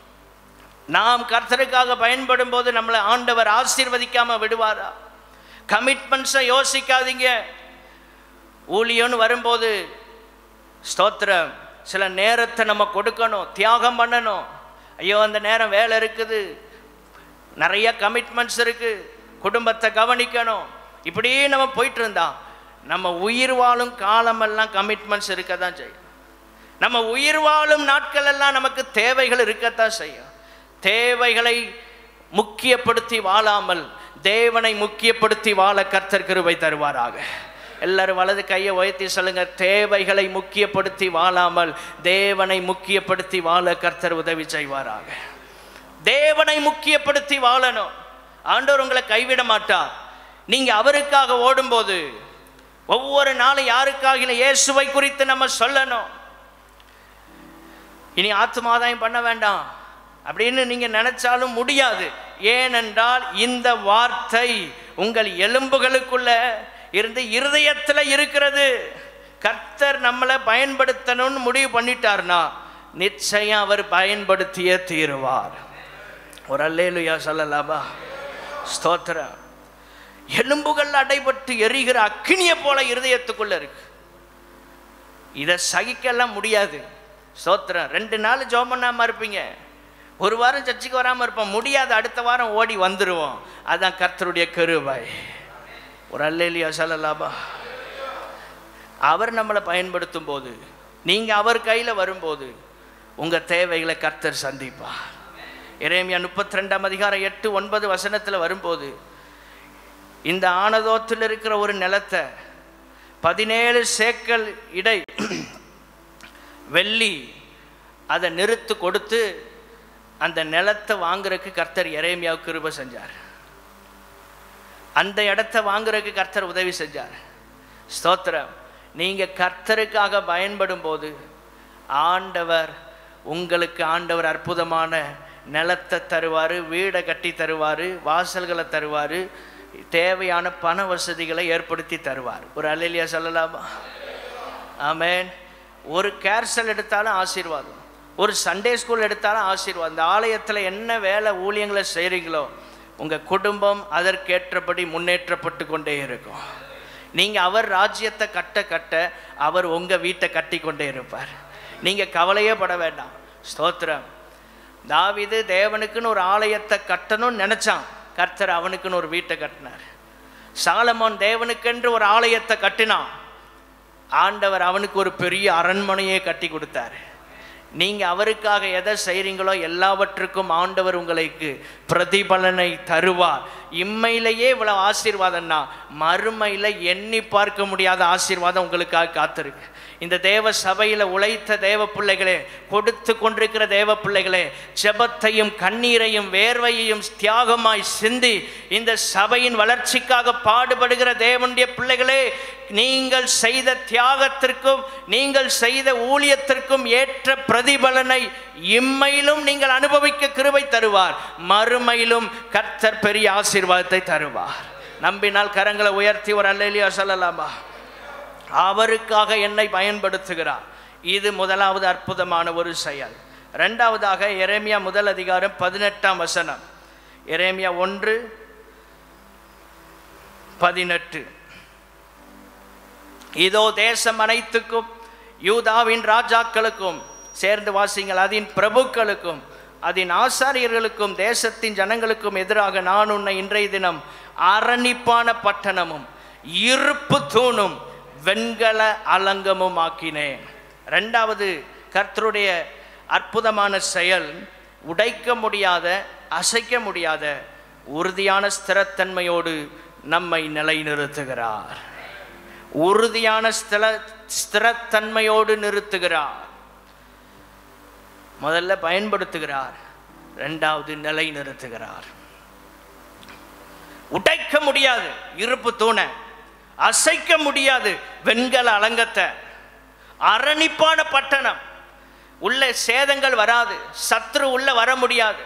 நாம் கர்த்தருக்காக பயன்படும் போது நம்மளை ஆண்டவர் ஆசீர்வதிக்காம விடுவாரா கமிட்மெண்ட்ஸை யோசிக்காதீங்க ஊழியம்னு வரும்போது ஸ்தோத்திரம் சில நேரத்தை நம்ம கொடுக்கணும் தியாகம் பண்ணணும் ஐயோ அந்த நேரம் வேலை இருக்குது நிறைய கமிட்மெண்ட்ஸ் இருக்குது குடும்பத்தை கவனிக்கணும் இப்படியே நம்ம போயிட்டு இருந்தா நம்ம உயிர் வாழும் காலமெல்லாம் கமிட்மெண்ட்ஸ் இருக்க தான் செய்யும் நம்ம உயிர் வாழும் நாட்கள் எல்லாம் நமக்கு தேவைகள் இருக்கத்தான் செய்யும் தேவைகளை முக்கியப்படுத்தி வாழாமல் தேவனை முக்கியப்படுத்தி வாழ கர்த்தர் கிருபை தருவாராக எல்லாரும் வலது கையை உயர்த்தி சொல்லுங்க தேவைகளை முக்கியப்படுத்தி வாழாமல் தேவனை முக்கியப்படுத்தி வாழ கர்த்தர் உதவி செய்வாராக தேவனை முக்கியப்படுத்தி வாழணும் ஆண்டவர் உங்களை கைவிட மாட்டார் நீங்க அவருக்காக ஓடும்போது ஒவ்வொரு நாளும் யாருக்காக இல்லை இயேசுவை குறித்து நம்ம சொல்லணும் இனி ஆத்மாதாயம் பண்ண வேண்டாம் அப்படின்னு நீங்க நினைச்சாலும் முடியாது ஏனென்றால் இந்த வார்த்தை உங்கள் எலும்புகளுக்குள்ள இருந்து இருதயத்தில் இருக்கிறது கர்த்தர் நம்மளை பயன்படுத்தணும்னு முடிவு பண்ணிட்டார்னா நிச்சயம் அவர் பயன்படுத்தியே தீருவார் ஒரு அல்லேலுயா சொல்லலாமா ஸ்தோத்திரம் எலும்புகள் அடைபட்டு எரிகிற அக்கினியை போல இருதயத்துக்குள்ள இருக்கு இதை சகிக்கலாம் முடியாது ஸ்தோத்திரம் ரெண்டு நாள் ஜோம் பண்ணாமல் இருப்பீங்க ஒரு வாரம் சர்ச்சுக்கு வராமல் இருப்போம் முடியாது அடுத்த வாரம் ஓடி வந்துடுவோம் அதான் கர்த்தருடைய கருவாய் ஒரு அல்லேலியா சொல்லலாமா அவர் நம்மளை பயன்படுத்தும் போது நீங்கள் அவர் கையில் வரும்போது உங்கள் தேவைகளை கர்த்தர் சந்திப்பா இறைமையா முப்பத்தி ரெண்டாம் அதிகாரம் எட்டு ஒன்பது வசனத்தில் வரும்போது இந்த ஆனதோத்தில் இருக்கிற ஒரு நிலத்தை பதினேழு சேக்கல் இடை வெள்ளி அதை நிறுத்து கொடுத்து அந்த நிலத்தை வாங்குறதுக்கு கர்த்தர் இறைமையாவுக்கு கிருபை செஞ்சார் அந்த இடத்த வாங்குறதுக்கு கர்த்தர் உதவி செஞ்சார் ஸ்தோத்திரம் நீங்கள் கர்த்தருக்காக பயன்படும் போது ஆண்டவர் உங்களுக்கு ஆண்டவர் அற்புதமான நிலத்தை தருவார் வீடை கட்டி தருவார் வாசல்களை தருவார் தேவையான பண வசதிகளை ஏற்படுத்தி தருவார் ஒரு அலையிலியா சொல்லலாமா ஆமேன் ஒரு கேர்சல் எடுத்தாலும் ஆசீர்வாதம் ஒரு சண்டே ஸ்கூல் எடுத்தாலும் ஆசீர்வாதம் அந்த ஆலயத்தில் என்ன வேலை ஊழியங்களை செய்கிறீங்களோ உங்கள் குடும்பம் அதற்கேற்றபடி முன்னேற்றப்பட்டு கொண்டே இருக்கும் நீங்கள் அவர் ராஜ்யத்தை கட்ட கட்ட அவர் உங்கள் வீட்டை கட்டி கொண்டே இருப்பார் நீங்கள் கவலையே பட வேண்டாம் ஸ்தோத்திரம் தாவிது தேவனுக்குன்னு ஒரு ஆலயத்தை கட்டணும்னு நினச்சான் கர்த்தர் அவனுக்குன்னு ஒரு வீட்டை கட்டினார் சாலமோன் தேவனுக்கென்று ஒரு ஆலயத்தை கட்டினான் ஆண்டவர் அவனுக்கு ஒரு பெரிய அரண்மனையே கட்டி கொடுத்தாரு நீங்கள் அவருக்காக எதை செய்கிறீங்களோ எல்லாவற்றுக்கும் ஆண்டவர் உங்களுக்கு பிரதிபலனை தருவார் இம்மையிலேயே இவ்வளோ ஆசீர்வாதம்னா மறுமையில் எண்ணி பார்க்க முடியாத ஆசீர்வாதம் உங்களுக்காக காத்திருக்கு இந்த தேவ சபையில் உழைத்த தேவ பிள்ளைகளே கொடுத்து கொண்டிருக்கிற தேவ பிள்ளைகளே ஜெபத்தையும் கண்ணீரையும் வேர்வையையும் தியாகமாய் சிந்தி இந்த சபையின் வளர்ச்சிக்காக பாடுபடுகிற தேவனுடைய பிள்ளைகளே நீங்கள் செய்த தியாகத்திற்கும் நீங்கள் செய்த ஊழியத்திற்கும் ஏற்ற பிரதிபலனை இம்மையிலும் நீங்கள் அனுபவிக்க கிருபை தருவார் மறுமையிலும் கர்த்தர் பெரிய ஆசீர்வாதத்தை தருவார் நம்பினால் கரங்களை உயர்த்தி ஒரு அல்லையா சொல்லலாமா அவருக்காக என்னை பயன்படுத்துகிறார் இது முதலாவது அற்புதமான ஒரு செயல் ரெண்டாவதாக எரேமியா முதல் அதிகாரம் பதினெட்டாம் வசனம் எரேமியா ஒன்று பதினெட்டு இதோ தேசம் அனைத்துக்கும் யூதாவின் ராஜாக்களுக்கும் சேர்ந்து வாசிங்கள் அதன் பிரபுக்களுக்கும் அதன் ஆசாரியர்களுக்கும் தேசத்தின் ஜனங்களுக்கும் எதிராக நான் உன்னை இன்றைய தினம் அரணிப்பான பட்டணமும் இருப்பு தூணும் வெண்கல அலங்கமும் ஆக்கினேன் ரெண்டாவது கர்த்தருடைய அற்புதமான செயல் உடைக்க முடியாத அசைக்க முடியாத உறுதியான ஸ்திரத்தன்மையோடு நம்மை நிலைநிறுத்துகிறார் உறுதியான ஸ்திர ஸ்திரத்தன்மையோடு நிறுத்துகிறார் முதல்ல பயன்படுத்துகிறார் ரெண்டாவது நிலை நிறுத்துகிறார் உடைக்க முடியாது இருப்பு தூணை அசைக்க முடியாது வெண்கல அலங்கத்தை அரணிப்பான பட்டணம் உள்ள சேதங்கள் வராது சத்ரு உள்ள வர முடியாது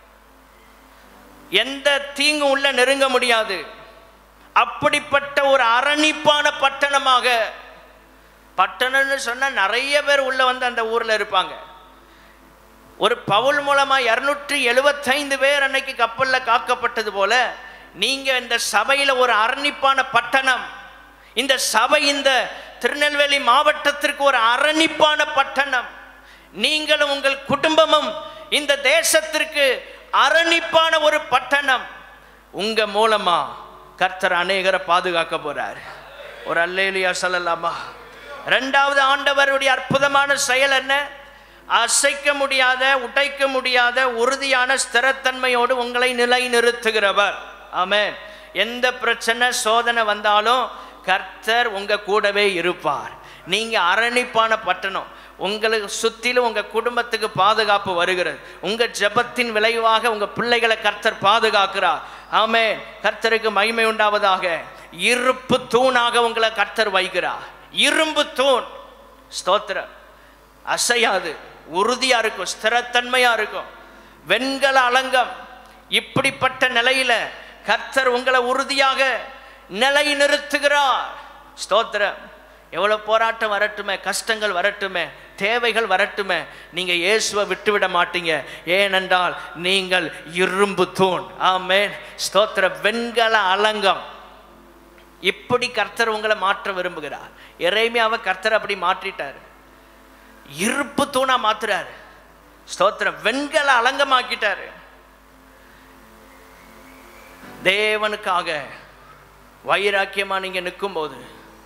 எந்த தீங்கும் உள்ள நெருங்க முடியாது அப்படிப்பட்ட ஒரு அரணிப்பான பட்டணமாக பட்டணம்னு சொன்னால் நிறைய பேர் உள்ள வந்து அந்த ஊரில் இருப்பாங்க ஒரு பவுல் மூலமாக இரநூற்றி எழுபத்தைந்து பேர் அன்னைக்கு கப்பலில் காக்கப்பட்டது போல நீங்கள் இந்த சபையில் ஒரு அரணிப்பான பட்டணம் இந்த சபை இந்த திருநெல்வேலி மாவட்டத்திற்கு ஒரு அரணிப்பான பட்டணம் நீங்களும் உங்கள் குடும்பமும் இந்த தேசத்திற்கு அரணிப்பான ஒரு பட்டணம் உங்க மூலமா கர்த்தர் அநேகரை பாதுகாக்க போறார் ஒரு அல்லேலியா சொல்லலாமா ரெண்டாவது ஆண்டவருடைய அற்புதமான செயல் என்ன அசைக்க முடியாத உடைக்க முடியாத உறுதியான ஸ்திரத்தன்மையோடு உங்களை நிலை நிறுத்துகிறவர் ஆமென் எந்த பிரச்சனை சோதனை வந்தாலும் கர்த்தர் உங்க கூடவே இருப்பார் நீங்கள் அரணிப்பான பட்டணம் உங்களுக்கு சுற்றிலும் உங்கள் குடும்பத்துக்கு பாதுகாப்பு வருகிறது உங்கள் ஜெபத்தின் விளைவாக உங்கள் பிள்ளைகளை கர்த்தர் பாதுகாக்கிறார் ஆமே கர்த்தருக்கு மகிமை உண்டாவதாக இருப்பு தூணாக உங்களை கர்த்தர் வைக்கிறார் இரும்பு தூண் ஸ்தோத்திரம் அசையாது உறுதியா இருக்கும் ஸ்திரத்தன்மையா இருக்கும் வெண்கல அலங்கம் இப்படிப்பட்ட நிலையில கர்த்தர் உங்களை உறுதியாக நிலை நிறுத்துகிறார் ஸ்தோத்திரம் எவ்வளவு போராட்டம் வரட்டுமே கஷ்டங்கள் வரட்டுமே தேவைகள் வரட்டுமே நீங்க இயேசுவை விட்டுவிட மாட்டீங்க ஏனென்றால் நீங்கள் இரும்பு தூண் ஆமென் ஸ்தோத்திர வெண்கல அலங்கம் இப்படி கர்த்தர் உங்களை மாற்ற விரும்புகிறார் இறைமையாவை கர்த்தர் அப்படி மாற்றிட்டார் இருப்பு தூணா மாத்துறாரு ஸ்தோத்திரம் வெண்கல அலங்கமாக்கிட்டாரு தேவனுக்காக வைராக்கியமா நீங்க நிற்கும்போது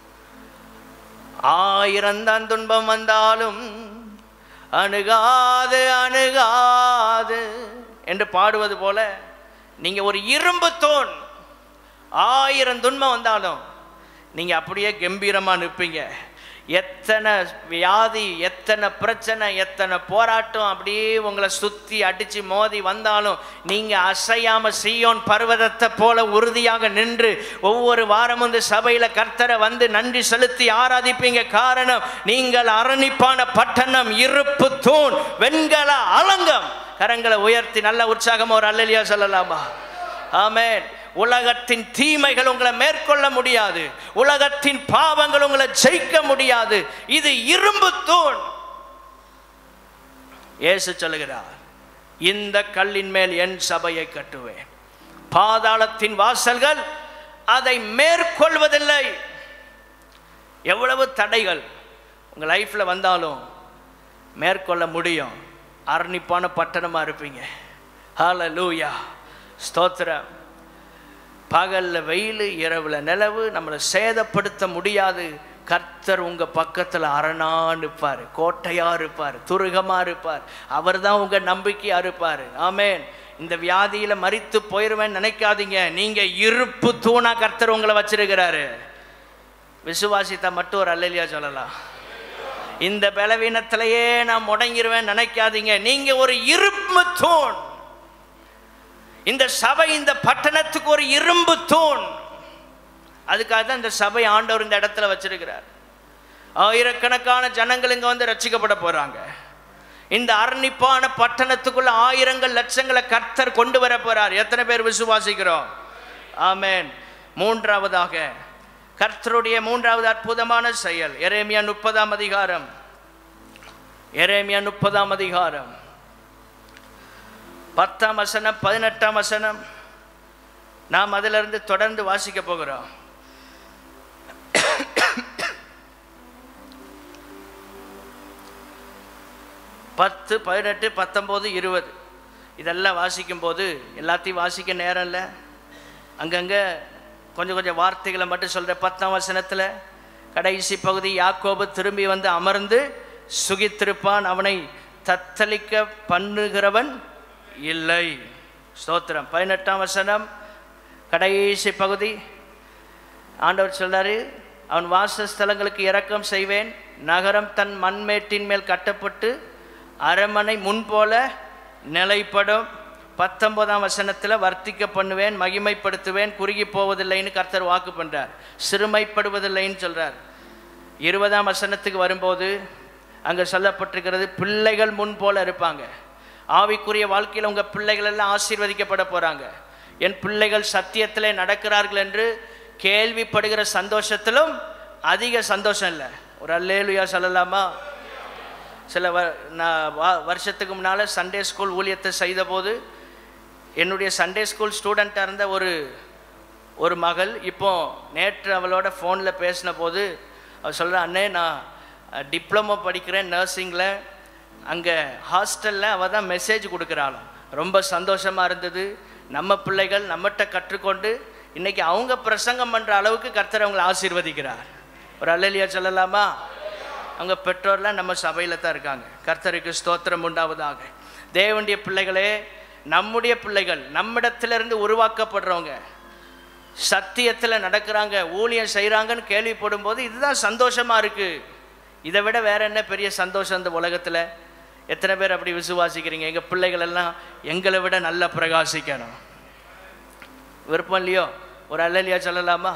ஆயிரம் தான் துன்பம் வந்தாலும் அணுகாது அணுகாது என்று பாடுவது போல நீங்க ஒரு இரும்பு தூண் ஆயிரம் துன்பம் வந்தாலும் நீங்க அப்படியே கம்பீரமா நிற்பீங்க எத்தனை வியாதி எத்தனை பிரச்சனை எத்தனை போராட்டம் அப்படியே உங்களை சுத்தி அடிச்சு மோதி வந்தாலும் நீங்க அசையாம சீயோன் பர்வதத்தை போல உறுதியாக நின்று ஒவ்வொரு வாரமும் இந்த சபையில கர்த்தரை வந்து நன்றி செலுத்தி ஆராதிப்பீங்க காரணம் நீங்கள் அரணிப்பான பட்டணம் இருப்பு தூண் வெண்கல அலங்கம் கரங்களை உயர்த்தி நல்ல உற்சாகமா ஒரு அல்லலியா சொல்லலாமா ஆமென் உலகத்தின் தீமைகள் உங்களை மேற்கொள்ள முடியாது உலகத்தின் பாவங்கள் உங்களை ஜெயிக்க முடியாது இது இரும்பு தூண் இயேசு சொல்லுகிறார் இந்த கல்லின் மேல் என் சபையை கட்டுவேன் பாதாளத்தின் வாசல்கள் அதை மேற்கொள்வதில்லை எவ்வளவு தடைகள் உங்கள் லைஃப்பில் வந்தாலும் மேற்கொள்ள முடியும் அரணிப்பான பட்டணமாக இருப்பீங்க ஹalleluya ஸ்தோத்திரம் பகலில் வெயில் இரவில் நிலவு நம்மளை சேதப்படுத்த முடியாது கர்த்தர் உங்கள் பக்கத்தில் அரணாக இருப்பார் கோட்டையாக இருப்பார் துருகமாக இருப்பார் அவர் தான் உங்கள் நம்பிக்கையாக இருப்பார் ஆமேன் இந்த வியாதியில் மறித்து போயிடுவேன்னு நினைக்காதீங்க நீங்கள் இருப்பு தூணா கர்த்தர் உங்களை வச்சிருக்கிறாரு விசுவாசித்தா மட்டும் ஒரு அல்லலியா சொல்லலாம் இந்த பலவீனத்திலேயே நான் முடங்கிருவேன் நினைக்காதீங்க நீங்க ஒரு இரும்பு தூண் இந்த சபை இந்த பட்டணத்துக்கு ஒரு இரும்பு தூண் அதுக்காக தான் இந்த சபை ஆண்டவர் இந்த இடத்துல வச்சிருக்கிறார் ஆயிரக்கணக்கான ஜனங்கள் இங்க வந்து ரட்சிக்கப்பட போறாங்க இந்த அரணிப்பான பட்டணத்துக்குள்ள ஆயிரங்கள் லட்சங்களை கர்த்தர் கொண்டு வர போறார் எத்தனை பேர் விசுவாசிக்கிறோம் ஆமென் மூன்றாவதாக கர்த்தருடைய மூன்றாவது அற்புதமான செயல் எரேமியா முப்பதாம் அதிகாரம் எரேமியா முப்பதாம் அதிகாரம் பத்தாம் வசனம் பதினெட்டாம் வசனம் நாம் அதிலிருந்து தொடர்ந்து வாசிக்க போகிறோம் பத்து பதினெட்டு பத்தொம்போது இருபது இதெல்லாம் வாசிக்கும்போது எல்லாத்தையும் வாசிக்க நேரம் இல்லை அங்கங்கே கொஞ்சம் கொஞ்சம் வார்த்தைகளை மட்டும் சொல்கிற பத்தாம் வசனத்தில் கடைசி பகுதி யாக்கோபு திரும்பி வந்து அமர்ந்து சுகித்திருப்பான் அவனை தத்தளிக்க பண்ணுகிறவன் இல்லை ஸ்தோத்திரம் பதினெட்டாம் வசனம் கடைசி பகுதி ஆண்டவர் சொல்றாரு அவன் வாசஸ்தலங்களுக்கு இரக்கம் செய்வேன் நகரம் தன் மண்மேட்டின் மேல் கட்டப்பட்டு அரண்மனை முன்போல நிலைப்படும் பத்தொன்பதாம் வசனத்தில் வர்த்திக்க பண்ணுவேன் மகிமைப்படுத்துவேன் குறுகி போவதில்லைன்னு கர்த்தர் வாக்கு பண்றார் சிறுமைப்படுவதில்லைன்னு சொல்றார் இருபதாம் வசனத்துக்கு வரும்போது அங்கே சொல்லப்பட்டிருக்கிறது பிள்ளைகள் முன் போல இருப்பாங்க ஆவிக்குரிய வாழ்க்கையில் உங்கள் பிள்ளைகள் எல்லாம் ஆசீர்வதிக்கப்பட போகிறாங்க என் பிள்ளைகள் சத்தியத்திலே நடக்கிறார்கள் என்று கேள்விப்படுகிற சந்தோஷத்திலும் அதிக சந்தோஷம் இல்லை ஒரு அல்லேலுயா சொல்லலாமா சில வ நான் வா வருஷத்துக்கு முன்னால் சண்டே ஸ்கூல் ஊழியத்தை செய்தபோது என்னுடைய சண்டே ஸ்கூல் ஸ்டூடெண்ட்டாக இருந்த ஒரு ஒரு மகள் இப்போ நேற்று அவளோட ஃபோனில் பேசின போது அவள் சொல்கிறா அண்ணே நான் டிப்ளமோ படிக்கிறேன் நர்சிங்கில் அங்கே ஹாஸ்டலில் அவள் தான் மெசேஜ் கொடுக்குறாளாம் ரொம்ப சந்தோஷமாக இருந்தது நம்ம பிள்ளைகள் நம்மகிட்ட கற்றுக்கொண்டு இன்னைக்கு அவங்க பிரசங்கம் பண்ணுற அளவுக்கு கர்த்தர் அவங்களை ஆசீர்வதிக்கிறார் ஒரு அல்லலியா சொல்லலாமா அவங்க பெற்றோர்லாம் நம்ம சபையில் தான் இருக்காங்க கர்த்தருக்கு ஸ்தோத்திரம் உண்டாவதாக தேவனுடைய பிள்ளைகளே நம்முடைய பிள்ளைகள் நம்மிடத்திலிருந்து உருவாக்கப்படுறவங்க சத்தியத்தில் நடக்கிறாங்க ஊழியம் செய்கிறாங்கன்னு கேள்விப்படும் போது இதுதான் சந்தோஷமாக இருக்குது இதை விட வேற என்ன பெரிய சந்தோஷம் இந்த உலகத்தில் எத்தனை பேர் அப்படி விசுவாசிக்கிறீங்க எங்கள் பிள்ளைகள் எல்லாம் எங்களை விட நல்லா பிரகாசிக்கணும் விருப்பம் இல்லையோ ஒரு அல்லலியா சொல்லலாமா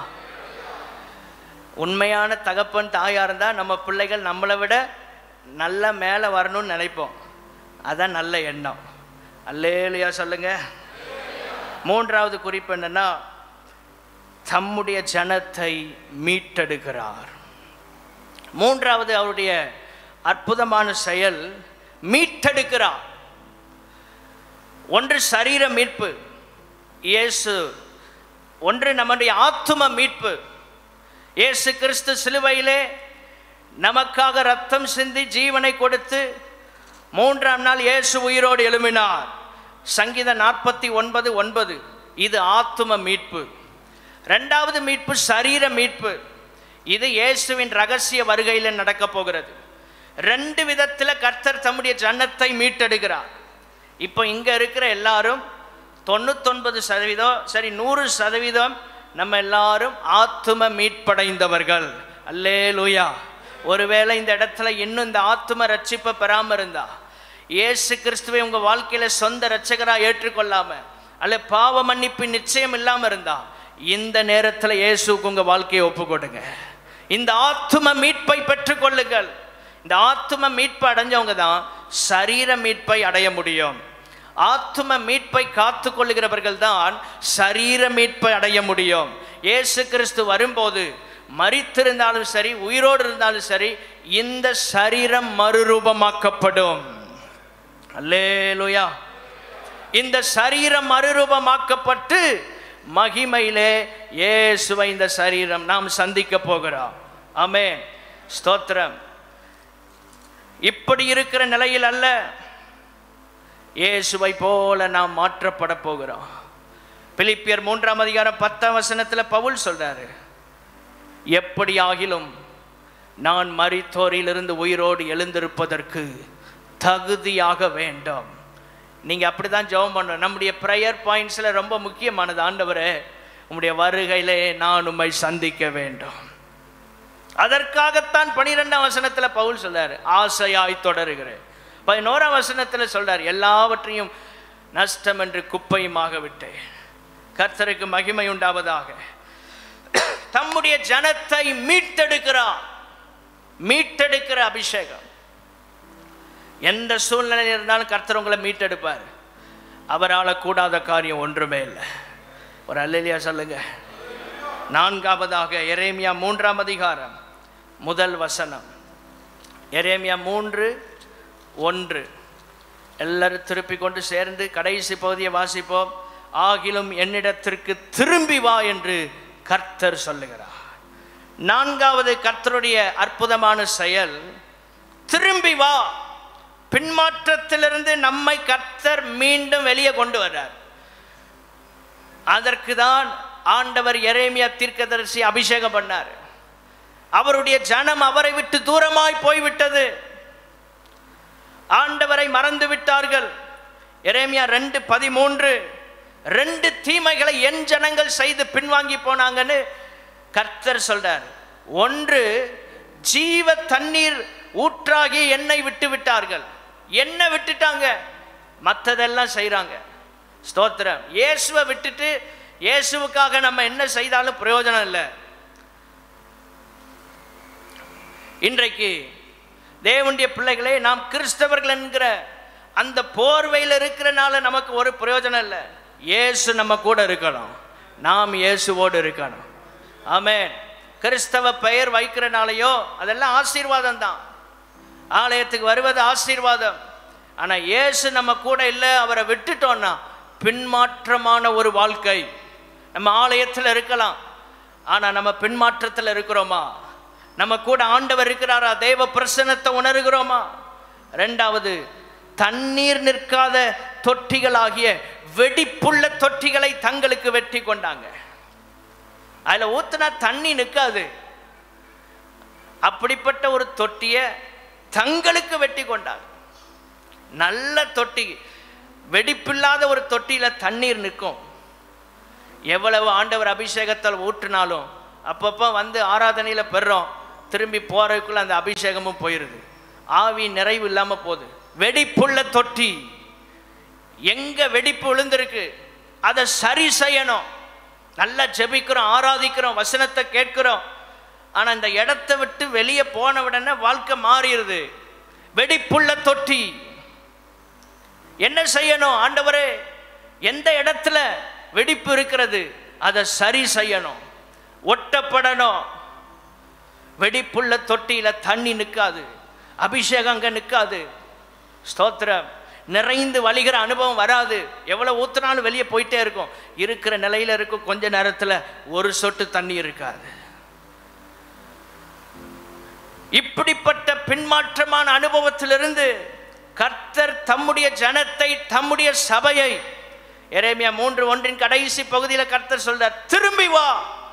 உண்மையான தகப்பன் தாயா இருந்தால் நம்ம பிள்ளைகள் நம்மளை விட நல்லா மேலே வரணும்னு நினைப்போம் அதான் நல்ல எண்ணம் அல்லேலியா சொல்லுங்க மூன்றாவது குறிப்பு என்னன்னா தம்முடைய ஜனத்தை மீட்டெடுக்கிறார் மூன்றாவது அவருடைய அற்புதமான செயல் மீட்டெடுக்கிறார் ஒன்று சரீர மீட்பு இயேசு ஒன்று நம்முடைய ஆத்தும மீட்பு இயேசு கிறிஸ்து சிலுவையிலே நமக்காக ரத்தம் சிந்தி ஜீவனை கொடுத்து மூன்றாம் நாள் இயேசு உயிரோடு எழும்பினார் சங்கீதம் நாற்பத்தி ஒன்பது ஒன்பது இது ஆத்தும மீட்பு ரெண்டாவது மீட்பு சரீர மீட்பு இது இயேசுவின் ரகசிய வருகையில் நடக்க போகிறது ரெண்டு விதத்தில் கர்த்தர் தம்முடைய ஜன்னத்தை மீட்டெடுக்கிறார் இப்போ இங்கே இருக்கிற எல்லாரும் தொண்ணூத்தொன்பது சதவீதம் சரி நூறு சதவீதம் நம்ம எல்லாரும் ஆத்தும மீட்படைந்தவர்கள் அல்லே லூயா ஒருவேளை இந்த இடத்துல இன்னும் இந்த ஆத்தும ரட்சிப்பை பெறாமல் இருந்தா இயேசு கிறிஸ்துவை உங்கள் வாழ்க்கையில் சொந்த ரட்சகராக ஏற்றுக்கொள்ளாம அல்ல பாவ மன்னிப்பு நிச்சயம் இல்லாமல் இருந்தா இந்த நேரத்தில் இயேசுக்கு உங்கள் வாழ்க்கையை ஒப்பு கொடுங்க இந்த ஆத்தும மீட்பை பெற்றுக்கொள்ளுங்கள் இந்த ஆத்தும மீட்பை அடைஞ்சவங்க தான் சரீர மீட்பை அடைய முடியும் ஆத்தும மீட்பை காத்து கொள்ளுகிறவர்கள் தான் சரீர மீட்பை அடைய முடியும் இயேசு கிறிஸ்து வரும்போது மரித்திருந்தாலும் சரி உயிரோடு இருந்தாலும் சரி இந்த சரீரம் மறுரூபமாக்கப்படும் அல்லேலுயா இந்த சரீரம் மறுரூபமாக்கப்பட்டு மகிமையிலே இயேசுவை இந்த சரீரம் நாம் சந்திக்க போகிறோம் ஆமே ஸ்தோத்திரம் இப்படி இருக்கிற நிலையில் அல்ல இயேசுவை போல நாம் மாற்றப்பட போகிறோம் பிலிப்பியர் மூன்றாம் அதிகாரம் பத்தாம் வசனத்தில் பவுல் சொல்றாரு எப்படி ஆகிலும் நான் மரித்தோரிலிருந்து உயிரோடு எழுந்திருப்பதற்கு தகுதியாக வேண்டும் நீங்கள் அப்படி தான் ஜெபம் பண்ணணும் நம்முடைய ப்ரேயர் பாயிண்ட்ஸில் ரொம்ப முக்கியமானது ஆண்டவரே உம்முடைய வருகையிலே நான் உம்மை சந்திக்க வேண்டும் அதற்காகத்தான் பனிரெண்டாம் வசனத்தில் பவுல் சொல்றாரு ஆசையாய் தொடருகிறேன் பதினோராம் வசனத்தில் சொல்றார் எல்லாவற்றையும் நஷ்டம் என்று குப்பையுமாக விட்டேன் கர்த்தருக்கு மகிமை உண்டாவதாக தம்முடைய ஜனத்தை மீட்டெடுக்கிறார் மீட்டெடுக்கிற அபிஷேகம் எந்த சூழ்நிலையில் இருந்தாலும் கர்த்தர் உங்களை மீட்டெடுப்பார் அவரால் கூடாத காரியம் ஒன்றுமே இல்லை ஒரு அல்லலியா சொல்லுங்க நான்காவதாக எரேமியா மூன்றாம் அதிகாரம் முதல் வசனம் எரேமியா மூன்று ஒன்று எல்லாரும் திருப்பி கொண்டு சேர்ந்து கடைசி பகுதியை வாசிப்போம் ஆகிலும் என்னிடத்திற்கு திரும்பி வா என்று கர்த்தர் சொல்லுகிறார் நான்காவது கர்த்தருடைய அற்புதமான செயல் திரும்பி வா பின்மாற்றத்திலிருந்து நம்மை கர்த்தர் மீண்டும் வெளியே கொண்டு வர்றார் அதற்கு தான் ஆண்டவர் எரேமியா தீர்க்கதரிசி அபிஷேகம் பண்ணார் அவருடைய ஜனம் அவரை விட்டு தூரமாய் போய்விட்டது ஆண்டவரை மறந்து விட்டார்கள் எரேமியா ரெண்டு பதிமூன்று ரெண்டு தீமைகளை என் ஜனங்கள் செய்து பின்வாங்கி போனாங்கன்னு கர்த்தர் சொல்றார் ஒன்று ஜீவ தண்ணீர் ஊற்றாகி என்னை விட்டு விட்டார்கள் என்ன விட்டுட்டாங்க மற்றதெல்லாம் செய்கிறாங்க ஸ்தோத்திரம் இயேசுவை விட்டுட்டு இயேசுவுக்காக நம்ம என்ன செய்தாலும் பிரயோஜனம் இல்லை இன்றைக்கு தேவனுடைய பிள்ளைகளே நாம் கிறிஸ்தவர்கள் என்கிற அந்த போர்வையில் இருக்கிறனால நமக்கு ஒரு பிரயோஜனம் இல்லை இயேசு நம்ம கூட இருக்கணும் நாம் இயேசுவோடு இருக்கணும் ஆமென் கிறிஸ்தவ பெயர் வைக்கிறனாலையோ அதெல்லாம் ஆசீர்வாதம் தான் ஆலயத்துக்கு வருவது ஆசீர்வாதம் ஆனால் இயேசு நம்ம கூட இல்லை அவரை விட்டுட்டோன்னா பின்மாற்றமான ஒரு வாழ்க்கை நம்ம ஆலயத்தில் இருக்கலாம் ஆனால் நம்ம பின்மாற்றத்தில் இருக்கிறோமா நம்ம கூட ஆண்டவர் இருக்கிறாரா தேவ பிரசன்னத்தை உணர்கிறோமா ரெண்டாவது தண்ணீர் நிற்காத தொட்டிகளாகிய வெடிப்புள்ள தொட்டிகளை தங்களுக்கு வெட்டி கொண்டாங்க அதில் ஊத்துனா தண்ணி நிற்காது அப்படிப்பட்ட ஒரு தொட்டியை தங்களுக்கு வெட்டி கொண்டாங்க நல்ல தொட்டி வெடிப்பில்லாத ஒரு தொட்டியில் தண்ணீர் நிற்கும் எவ்வளவு ஆண்டவர் அபிஷேகத்தால் ஊற்றினாலும் அப்பப்போ வந்து ஆராதனையில் பெறுறோம் திரும்பி போறதுக்குள்ள அந்த அபிஷேகமும் போயிருது ஆவி நிறைவு இல்லாம போகுது வெடிப்புள்ள தொட்டி எங்க வெடிப்பு விழுந்திருக்கு அதை சரி செய்யணும் நல்லா ஜெபிக்கிறோம் ஆராதிக்கிறோம் வசனத்தை கேட்கிறோம் ஆனா இந்த இடத்த விட்டு வெளியே போன உடனே வாழ்க்கை மாறிடுது வெடிப்புள்ள தொட்டி என்ன செய்யணும் ஆண்டவரே எந்த இடத்துல வெடிப்பு இருக்கிறது அதை சரி செய்யணும் ஒட்டப்படணும் வெடிப்புள்ள தொட்டியில தண்ணி நிற்காது அபிஷேகம் அங்க நிற்காது ஸ்தோத்திரம் நிறைந்து வழிகிற அனுபவம் வராது எவ்வளவு ஊத்துனாலும் வெளியே போயிட்டே இருக்கும் இருக்கிற நிலையில இருக்கும் கொஞ்ச நேரத்துல ஒரு சொட்டு தண்ணி இருக்காது இப்படிப்பட்ட பின்மாற்றமான அனுபவத்திலிருந்து கர்த்தர் தம்முடைய ஜனத்தை தம்முடைய சபையை எரேமியா மூன்று ஒன்றின் கடைசி பகுதியில் கர்த்தர் சொல்றார் திரும்பி வா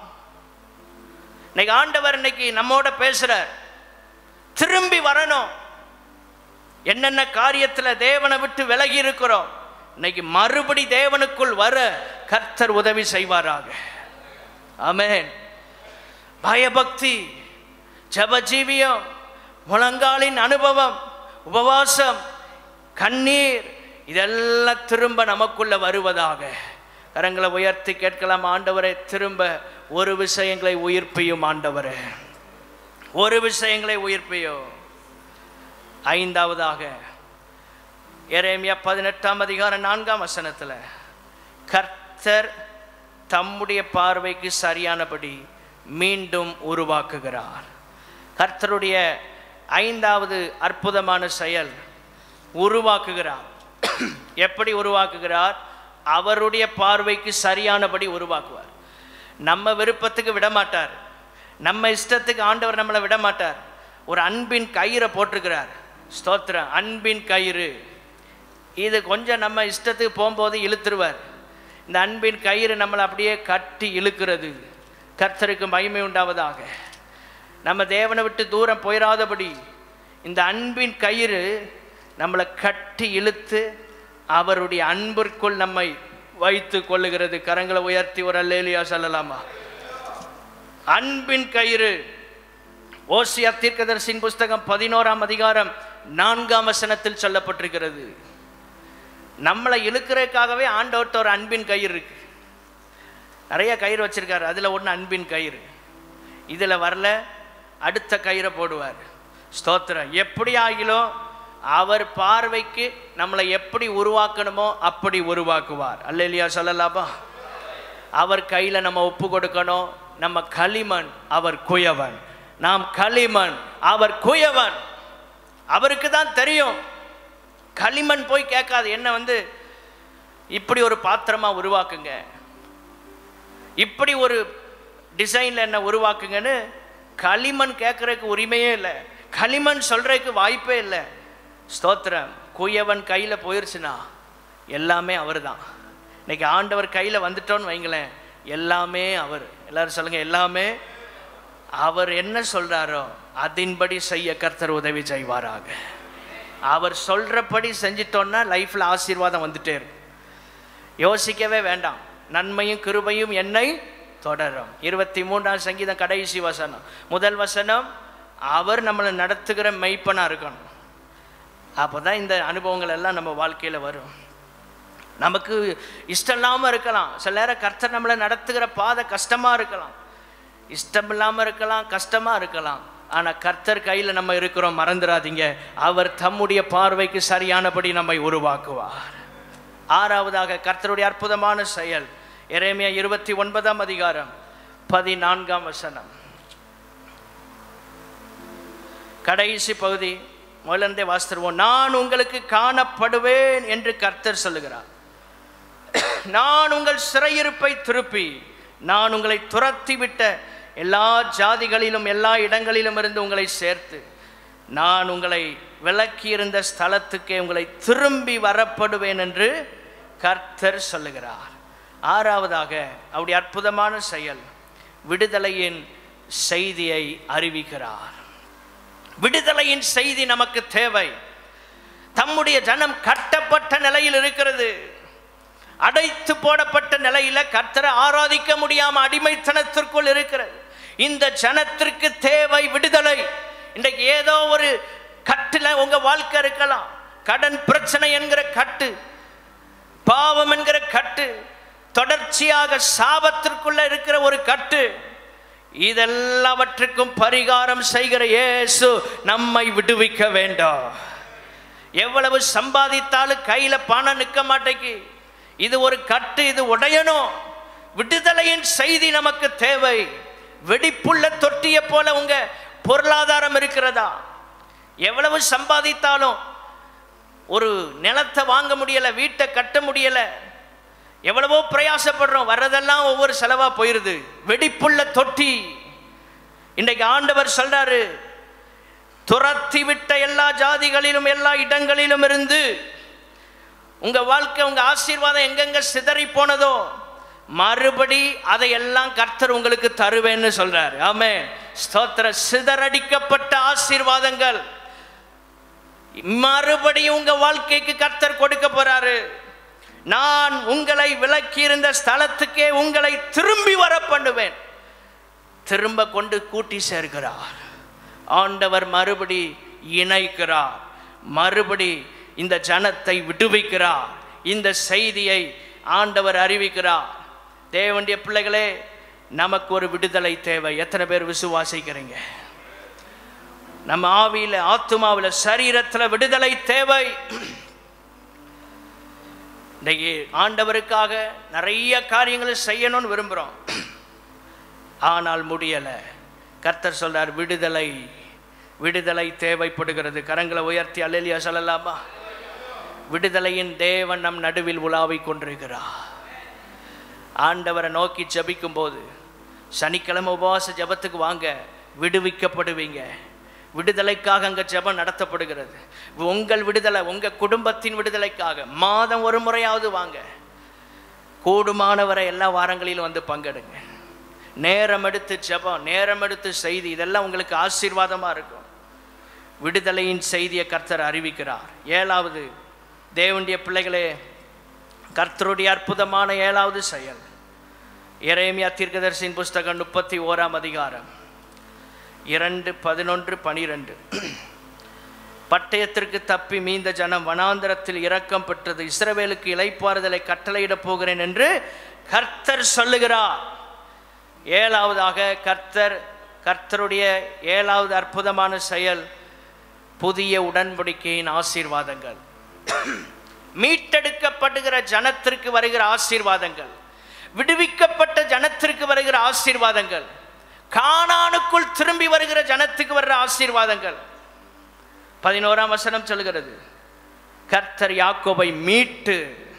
இன்னைக்கு ஆண்டவர் இன்னைக்கு நம்மோட பேசுறார் திரும்பி வரணும் என்னென்ன காரியத்துல தேவனை விட்டு விலகி இருக்கிறோம் இன்னைக்கு மறுபடி தேவனுக்குள் வர கர்த்தர் உதவி செய்வாராக ஆமென் பயபக்தி ஜபஜீவியம் முழங்காலின் அனுபவம் உபவாசம் கண்ணீர் இதெல்லாம் திரும்ப நமக்குள்ள வருவதாக கரங்களை உயர்த்தி கேட்கலாம் ஆண்டவரே திரும்ப ஒரு விஷயங்களை உயிர்ப்பியும் ஆண்டவரே ஒரு விஷயங்களை உயிர்ப்பியும் ஐந்தாவதாக எரேமியா பதினெட்டாம் அதிகாரம் நான்காம் வசனத்தில் கர்த்தர் தம்முடைய பார்வைக்கு சரியானபடி மீண்டும் உருவாக்குகிறார் கர்த்தருடைய ஐந்தாவது அற்புதமான செயல் உருவாக்குகிறார் எப்படி உருவாக்குகிறார் அவருடைய பார்வைக்கு சரியானபடி உருவாக்குவார் நம்ம விருப்பத்துக்கு விட மாட்டார் நம்ம இஷ்டத்துக்கு ஆண்டவர் நம்மளை விட மாட்டார் ஒரு அன்பின் கயிறை போட்டிருக்கிறார் ஸ்தோத்திரம் அன்பின் கயிறு இது கொஞ்சம் நம்ம இஷ்டத்துக்கு போகும்போது இழுத்துருவார் இந்த அன்பின் கயிறு நம்மளை அப்படியே கட்டி இழுக்கிறது கர்த்தருக்கு மகிமை உண்டாவதாக நம்ம தேவனை விட்டு தூரம் போயிடாதபடி இந்த அன்பின் கயிறு நம்மளை கட்டி இழுத்து அவருடைய அன்பிற்குள் நம்மை வைத்து கொள்ளுகிறது கரங்களை உயர்த்தி ஒரு அல்லேலியா சொல்லலாமா அன்பின் கயிறு ஓசியா தீர்க்கதரிசின் புஸ்தகம் பதினோராம் அதிகாரம் நான்காம் வசனத்தில் சொல்லப்பட்டிருக்கிறது நம்மளை இழுக்கிறதுக்காகவே ஆண்டவர்கிட்ட ஒரு அன்பின் கயிறு இருக்கு நிறைய கயிறு வச்சிருக்காரு அதில் ஒன்று அன்பின் கயிறு இதில் வரல அடுத்த கயிறை போடுவார் ஸ்தோத்திரம் எப்படி ஆகிலும் அவர் பார்வைக்கு நம்மளை எப்படி உருவாக்கணுமோ அப்படி உருவாக்குவார் அல்லையா சொல்லலாமா அவர் கையில் நம்ம ஒப்பு கொடுக்கணும் நம்ம களிமண் அவர் குயவன் நாம் களிமண் அவர் குயவன் அவருக்கு தான் தெரியும் களிமண் போய் கேட்காது என்ன வந்து இப்படி ஒரு பாத்திரமா உருவாக்குங்க இப்படி ஒரு டிசைனில் என்ன உருவாக்குங்கன்னு களிமண் கேட்குறதுக்கு உரிமையே இல்லை களிமண் சொல்கிறதுக்கு வாய்ப்பே இல்லை ஸ்தோத்திரம் குயவன் கையில் போயிருச்சுன்னா எல்லாமே அவர் தான் இன்னைக்கு ஆண்டவர் கையில் வந்துட்டோன்னு வைங்களேன் எல்லாமே அவர் எல்லாரும் சொல்லுங்கள் எல்லாமே அவர் என்ன சொல்கிறாரோ அதின்படி செய்ய கர்த்தர் உதவி செய்வாராக அவர் சொல்கிறபடி செஞ்சிட்டோன்னா லைஃப்பில் ஆசீர்வாதம் வந்துட்டே இருக்கும் யோசிக்கவே வேண்டாம் நன்மையும் கிருபையும் என்னை தொடரும் இருபத்தி மூன்றாம் சங்கீதம் கடைசி வசனம் முதல் வசனம் அவர் நம்மளை நடத்துகிற மெய்ப்பனாக இருக்கணும் அப்போ தான் இந்த அனுபவங்கள் எல்லாம் நம்ம வாழ்க்கையில் வரும் நமக்கு இஷ்டம் இல்லாமல் இருக்கலாம் சில நேரம் கர்த்தர் நம்மளை நடத்துகிற பாதை கஷ்டமாக இருக்கலாம் இஷ்டம் இல்லாமல் இருக்கலாம் கஷ்டமாக இருக்கலாம் ஆனால் கர்த்தர் கையில் நம்ம இருக்கிறோம் மறந்துடாதீங்க அவர் தம்முடைய பார்வைக்கு சரியானபடி நம்மை உருவாக்குவார் ஆறாவதாக கர்த்தருடைய அற்புதமான செயல் எரேமியா இருபத்தி ஒன்பதாம் அதிகாரம் பதினான்காம் வசனம் கடைசி பகுதி முதலிருந்தே வாசித்துருவோம் நான் உங்களுக்கு காணப்படுவேன் என்று கர்த்தர் சொல்லுகிறார் நான் உங்கள் சிறையிருப்பை திருப்பி நான் உங்களை துரத்திவிட்ட எல்லா ஜாதிகளிலும் எல்லா இடங்களிலும் இருந்து உங்களை சேர்த்து நான் உங்களை விலக்கியிருந்த ஸ்தலத்துக்கே உங்களை திரும்பி வரப்படுவேன் என்று கர்த்தர் சொல்லுகிறார் ஆறாவதாக அவருடைய அற்புதமான செயல் விடுதலையின் செய்தியை அறிவிக்கிறார் விடுதலையின் செய்தி நமக்கு தேவை தம்முடைய ஜனம் கட்டப்பட்ட நிலையில் இருக்கிறது அடைத்து போடப்பட்ட நிலையில கர்த்தரை ஆராதிக்க முடியாம அடிமைத்தனத்திற்குள் இருக்கிறது இந்த ஜனத்திற்கு தேவை விடுதலை இன்றைக்கு ஏதோ ஒரு கட்டுல உங்க வாழ்க்கை இருக்கலாம் கடன் பிரச்சனை என்கிற கட்டு பாவம் என்கிற கட்டு தொடர்ச்சியாக சாபத்திற்குள்ள இருக்கிற ஒரு கட்டு இதெல்லாவற்றுக்கும் பரிகாரம் செய்கிற இயேசு நம்மை விடுவிக்க வேண்டும் எவ்வளவு சம்பாதித்தாலும் கையில பணம் நிற்க மாட்டேங்கி இது ஒரு கட்டு இது உடையணும் விடுதலையின் செய்தி நமக்கு தேவை வெடிப்புள்ள தொட்டிய போல உங்க பொருளாதாரம் இருக்கிறதா எவ்வளவு சம்பாதித்தாலும் ஒரு நிலத்தை வாங்க முடியல வீட்டை கட்ட முடியல எவ்வளவோ பிரயாசப்படுறோம் வர்றதெல்லாம் ஒவ்வொரு செலவா போயிருது வெடிப்புள்ள தொட்டி இன்றைக்கு ஆண்டவர் சொல்றாரு துரத்தி விட்ட எல்லா ஜாதிகளிலும் எல்லா இடங்களிலும் இருந்து உங்க வாழ்க்கை உங்க ஆசீர்வாதம் எங்கெங்க சிதறி போனதோ மறுபடி அதையெல்லாம் கர்த்தர் உங்களுக்கு தருவேன்னு சொல்றாரு ஆமே ஸ்தோத்திர சிதறடிக்கப்பட்ட ஆசீர்வாதங்கள் மறுபடியும் உங்க வாழ்க்கைக்கு கர்த்தர் கொடுக்க போறாரு நான் உங்களை விலக்கியிருந்த ஸ்தலத்துக்கே உங்களை திரும்பி வர பண்ணுவேன் திரும்ப கொண்டு கூட்டி சேர்க்கிறார் ஆண்டவர் மறுபடி இணைக்கிறார் மறுபடி இந்த ஜனத்தை விடுவிக்கிறார் இந்த செய்தியை ஆண்டவர் அறிவிக்கிறார் தேவனுடைய பிள்ளைகளே நமக்கு ஒரு விடுதலை தேவை எத்தனை பேர் விசுவாசிக்கிறீங்க நம்ம ஆவியில ஆத்துமாவில் சரீரத்துல விடுதலை தேவை இன்னைக்கு ஆண்டவருக்காக நிறைய காரியங்களை செய்யணும்னு விரும்புகிறோம் ஆனால் முடியலை கர்த்தர் சொல்றார் விடுதலை விடுதலை தேவைப்படுகிறது கரங்களை உயர்த்தி அல்லலியா சொல்லலாமா விடுதலையின் தேவன் நம் நடுவில் உலாவிக் கொண்டிருக்கிறார் ஆண்டவரை நோக்கி ஜபிக்கும் போது சனிக்கிழமை உபவாச ஜபத்துக்கு வாங்க விடுவிக்கப்படுவீங்க விடுதலைக்காக அங்கே ஜெபம் நடத்தப்படுகிறது உங்கள் விடுதலை உங்கள் குடும்பத்தின் விடுதலைக்காக மாதம் ஒரு முறையாவது வாங்க கூடுமானவரை எல்லா வாரங்களிலும் வந்து பங்கெடுங்க நேரம் எடுத்து ஜெபம் நேரம் எடுத்து செய்தி இதெல்லாம் உங்களுக்கு ஆசீர்வாதமாக இருக்கும் விடுதலையின் செய்தியை கர்த்தர் அறிவிக்கிறார் ஏழாவது தேவனுடைய பிள்ளைகளே கர்த்தருடைய அற்புதமான ஏழாவது செயல் இறைமையா தீர்க்கதரிசியின் புஸ்தகம் முப்பத்தி ஓராம் அதிகாரம் இரண்டு பதினொன்று பனிரெண்டு பட்டயத்திற்கு தப்பி மீந்த ஜனம் வனாந்தரத்தில் இரக்கம் பெற்றது இஸ்ரவேலுக்கு இலைப்பாறுதலை கட்டளையிடப் போகிறேன் என்று கர்த்தர் சொல்லுகிறார் ஏழாவதாக கர்த்தர் கர்த்தருடைய ஏழாவது அற்புதமான செயல் புதிய உடன்படிக்கையின் ஆசீர்வாதங்கள் மீட்டெடுக்கப்படுகிற ஜனத்திற்கு வருகிற ஆசீர்வாதங்கள் விடுவிக்கப்பட்ட ஜனத்திற்கு வருகிற ஆசீர்வாதங்கள் கானானுக்குள் திரும்பி வருகிற ஜனத்துக்கு வர்ற ஆசீர்வாதங்கள் பதினோராம் வசனம் சொல்கிறது கர்த்தர் யாக்கோபை மீட்டு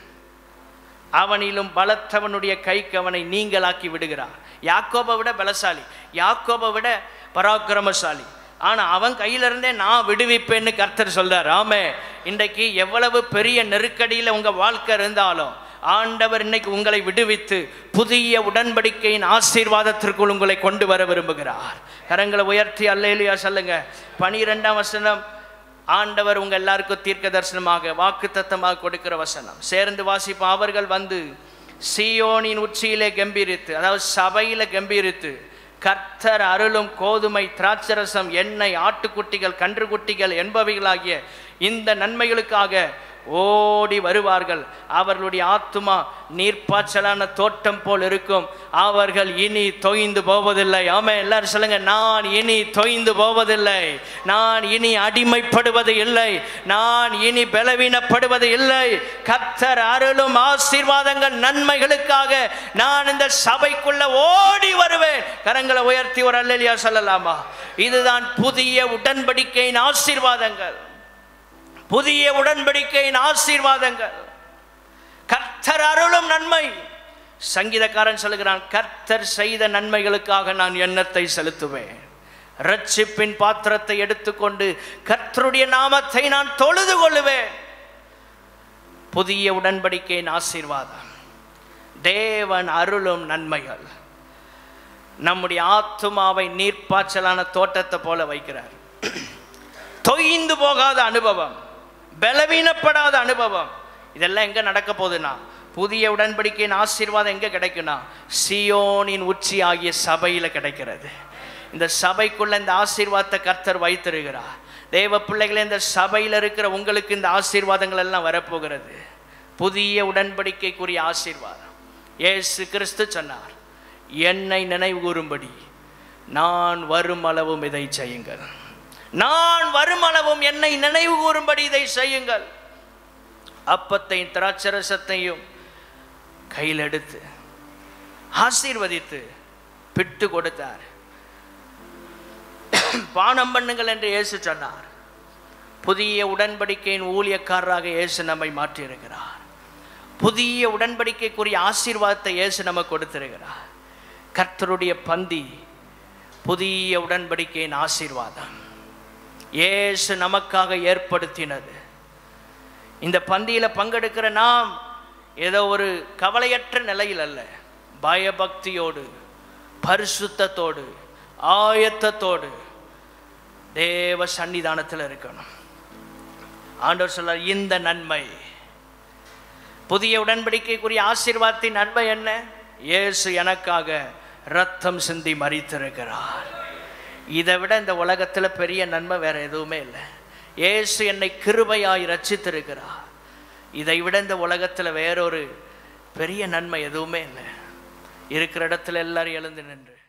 அவனிலும் பலத்தவனுடைய கைக்கு அவனை நீங்களாக்கி விடுகிறார் யாக்கோபை விட பலசாலி யாக்கோபை விட பராக்கிரமசாலி ஆனா அவன் கையில இருந்தே நான் விடுவிப்பேன்னு கர்த்தர் சொல்றார் ஆமே இன்றைக்கு எவ்வளவு பெரிய நெருக்கடியில உங்க வாழ்க்கை இருந்தாலும் ஆண்டவர் இன்னைக்கு உங்களை விடுவித்து புதிய உடன்படிக்கையின் ஆசீர்வாதத்திற்குள் உங்களை கொண்டு வர விரும்புகிறார் கரங்களை உயர்த்தி அல்லேலியா சொல்லுங்க பனிரெண்டாம் வசனம் ஆண்டவர் உங்க எல்லாருக்கும் தீர்க்க தரிசனமாக வாக்கு தத்தமாக கொடுக்கிற வசனம் சேர்ந்து வாசிப்போம் அவர்கள் வந்து சீயோனின் உச்சியிலே கம்பீரித்து அதாவது சபையில கம்பீரித்து கர்த்தர் அருளும் கோதுமை திராட்சரசம் எண்ணெய் ஆட்டுக்குட்டிகள் கன்றுக்குட்டிகள் என்பவைகளாகிய இந்த நன்மைகளுக்காக ஓடி வருவார்கள் அவர்களுடைய ஆத்துமா நீர்ப்பாய்ச்சலான தோட்டம் போல் இருக்கும் அவர்கள் இனி தொய்ந்து போவதில்லை ஆமே எல்லாரும் சொல்லுங்க நான் இனி தொய்ந்து போவதில்லை நான் இனி அடிமைப்படுவது இல்லை நான் இனி பலவீனப்படுவது இல்லை கத்தர் அருளும் ஆசீர்வாதங்கள் நன்மைகளுக்காக நான் இந்த சபைக்குள்ள ஓடி வருவேன் கரங்களை உயர்த்தி ஒரு அல்லலியா சொல்லலாமா இதுதான் புதிய உடன்படிக்கையின் ஆசீர்வாதங்கள் புதிய உடன்படிக்கையின் ஆசீர்வாதங்கள் கர்த்தர் அருளும் நன்மை சங்கீதக்காரன் சொல்லுகிறான் கர்த்தர் செய்த நன்மைகளுக்காக நான் எண்ணத்தை செலுத்துவேன் ரட்சிப்பின் பாத்திரத்தை எடுத்துக்கொண்டு கர்த்தருடைய நாமத்தை நான் தொழுது கொள்ளுவேன் புதிய உடன்படிக்கையின் ஆசீர்வாதம் தேவன் அருளும் நன்மைகள் நம்முடைய ஆத்துமாவை நீர்ப்பாய்ச்சலான தோட்டத்தை போல வைக்கிறார் தொய்ந்து போகாத அனுபவம் பலவீனப்படாத அனுபவம் இதெல்லாம் எங்க நடக்க போகுதுன்னா புதிய உடன்படிக்கையின் ஆசீர்வாதம் எங்கே கிடைக்குன்னா சியோனின் உச்சி ஆகிய சபையில் கிடைக்கிறது இந்த சபைக்குள்ள இந்த ஆசீர்வாதத்தை கர்த்தர் வைத்திருக்கிறார் தேவ பிள்ளைகளே இந்த சபையில் இருக்கிற உங்களுக்கு இந்த ஆசீர்வாதங்கள் எல்லாம் வரப்போகிறது புதிய உடன்படிக்கைக்குரிய ஆசீர்வாதம் இயேசு கிறிஸ்து சொன்னார் என்னை நினைவு கூறும்படி நான் வரும் அளவும் இதை செய்யுங்கள் நான் வரும் அளவும் என்னை நினைவு கூறும்படி இதை செய்யுங்கள் அப்பத்தையும் திராட்சரசத்தையும் கையில் எடுத்து ஆசீர்வதித்து பிட்டு கொடுத்தார் பானம் பண்ணுங்கள் என்று இயேசு சொன்னார் புதிய உடன்படிக்கையின் ஊழியக்காரராக இயேசு நம்மை மாற்றியிருக்கிறார் புதிய உடன்படிக்கைக்குரிய ஆசீர்வாதத்தை இயேசு நமக்கு கொடுத்திருக்கிறார் கர்த்தருடைய பந்தி புதிய உடன்படிக்கையின் ஆசீர்வாதம் இயேசு நமக்காக ஏற்படுத்தினது இந்த பந்தியில் பங்கெடுக்கிற நாம் ஏதோ ஒரு கவலையற்ற நிலையில் அல்ல பயபக்தியோடு பரிசுத்தத்தோடு ஆயத்தத்தோடு தேவ சன்னிதானத்தில் இருக்கணும் ஆண்டவர் சொல்றார் இந்த நன்மை புதிய உடன்படிக்கைக்குரிய ஆசீர்வாதத்தின் நன்மை என்ன இயேசு எனக்காக ரத்தம் சிந்தி மறித்திருக்கிறார் இதை விட இந்த உலகத்தில் பெரிய நன்மை வேற எதுவுமே இல்லை இயேசு என்னை கிருபையாய் ரட்சித்திருக்கிறார் இதை விட இந்த உலகத்தில் வேறொரு பெரிய நன்மை எதுவுமே இல்லை இருக்கிற இடத்துல எல்லாரும் எழுந்து நின்று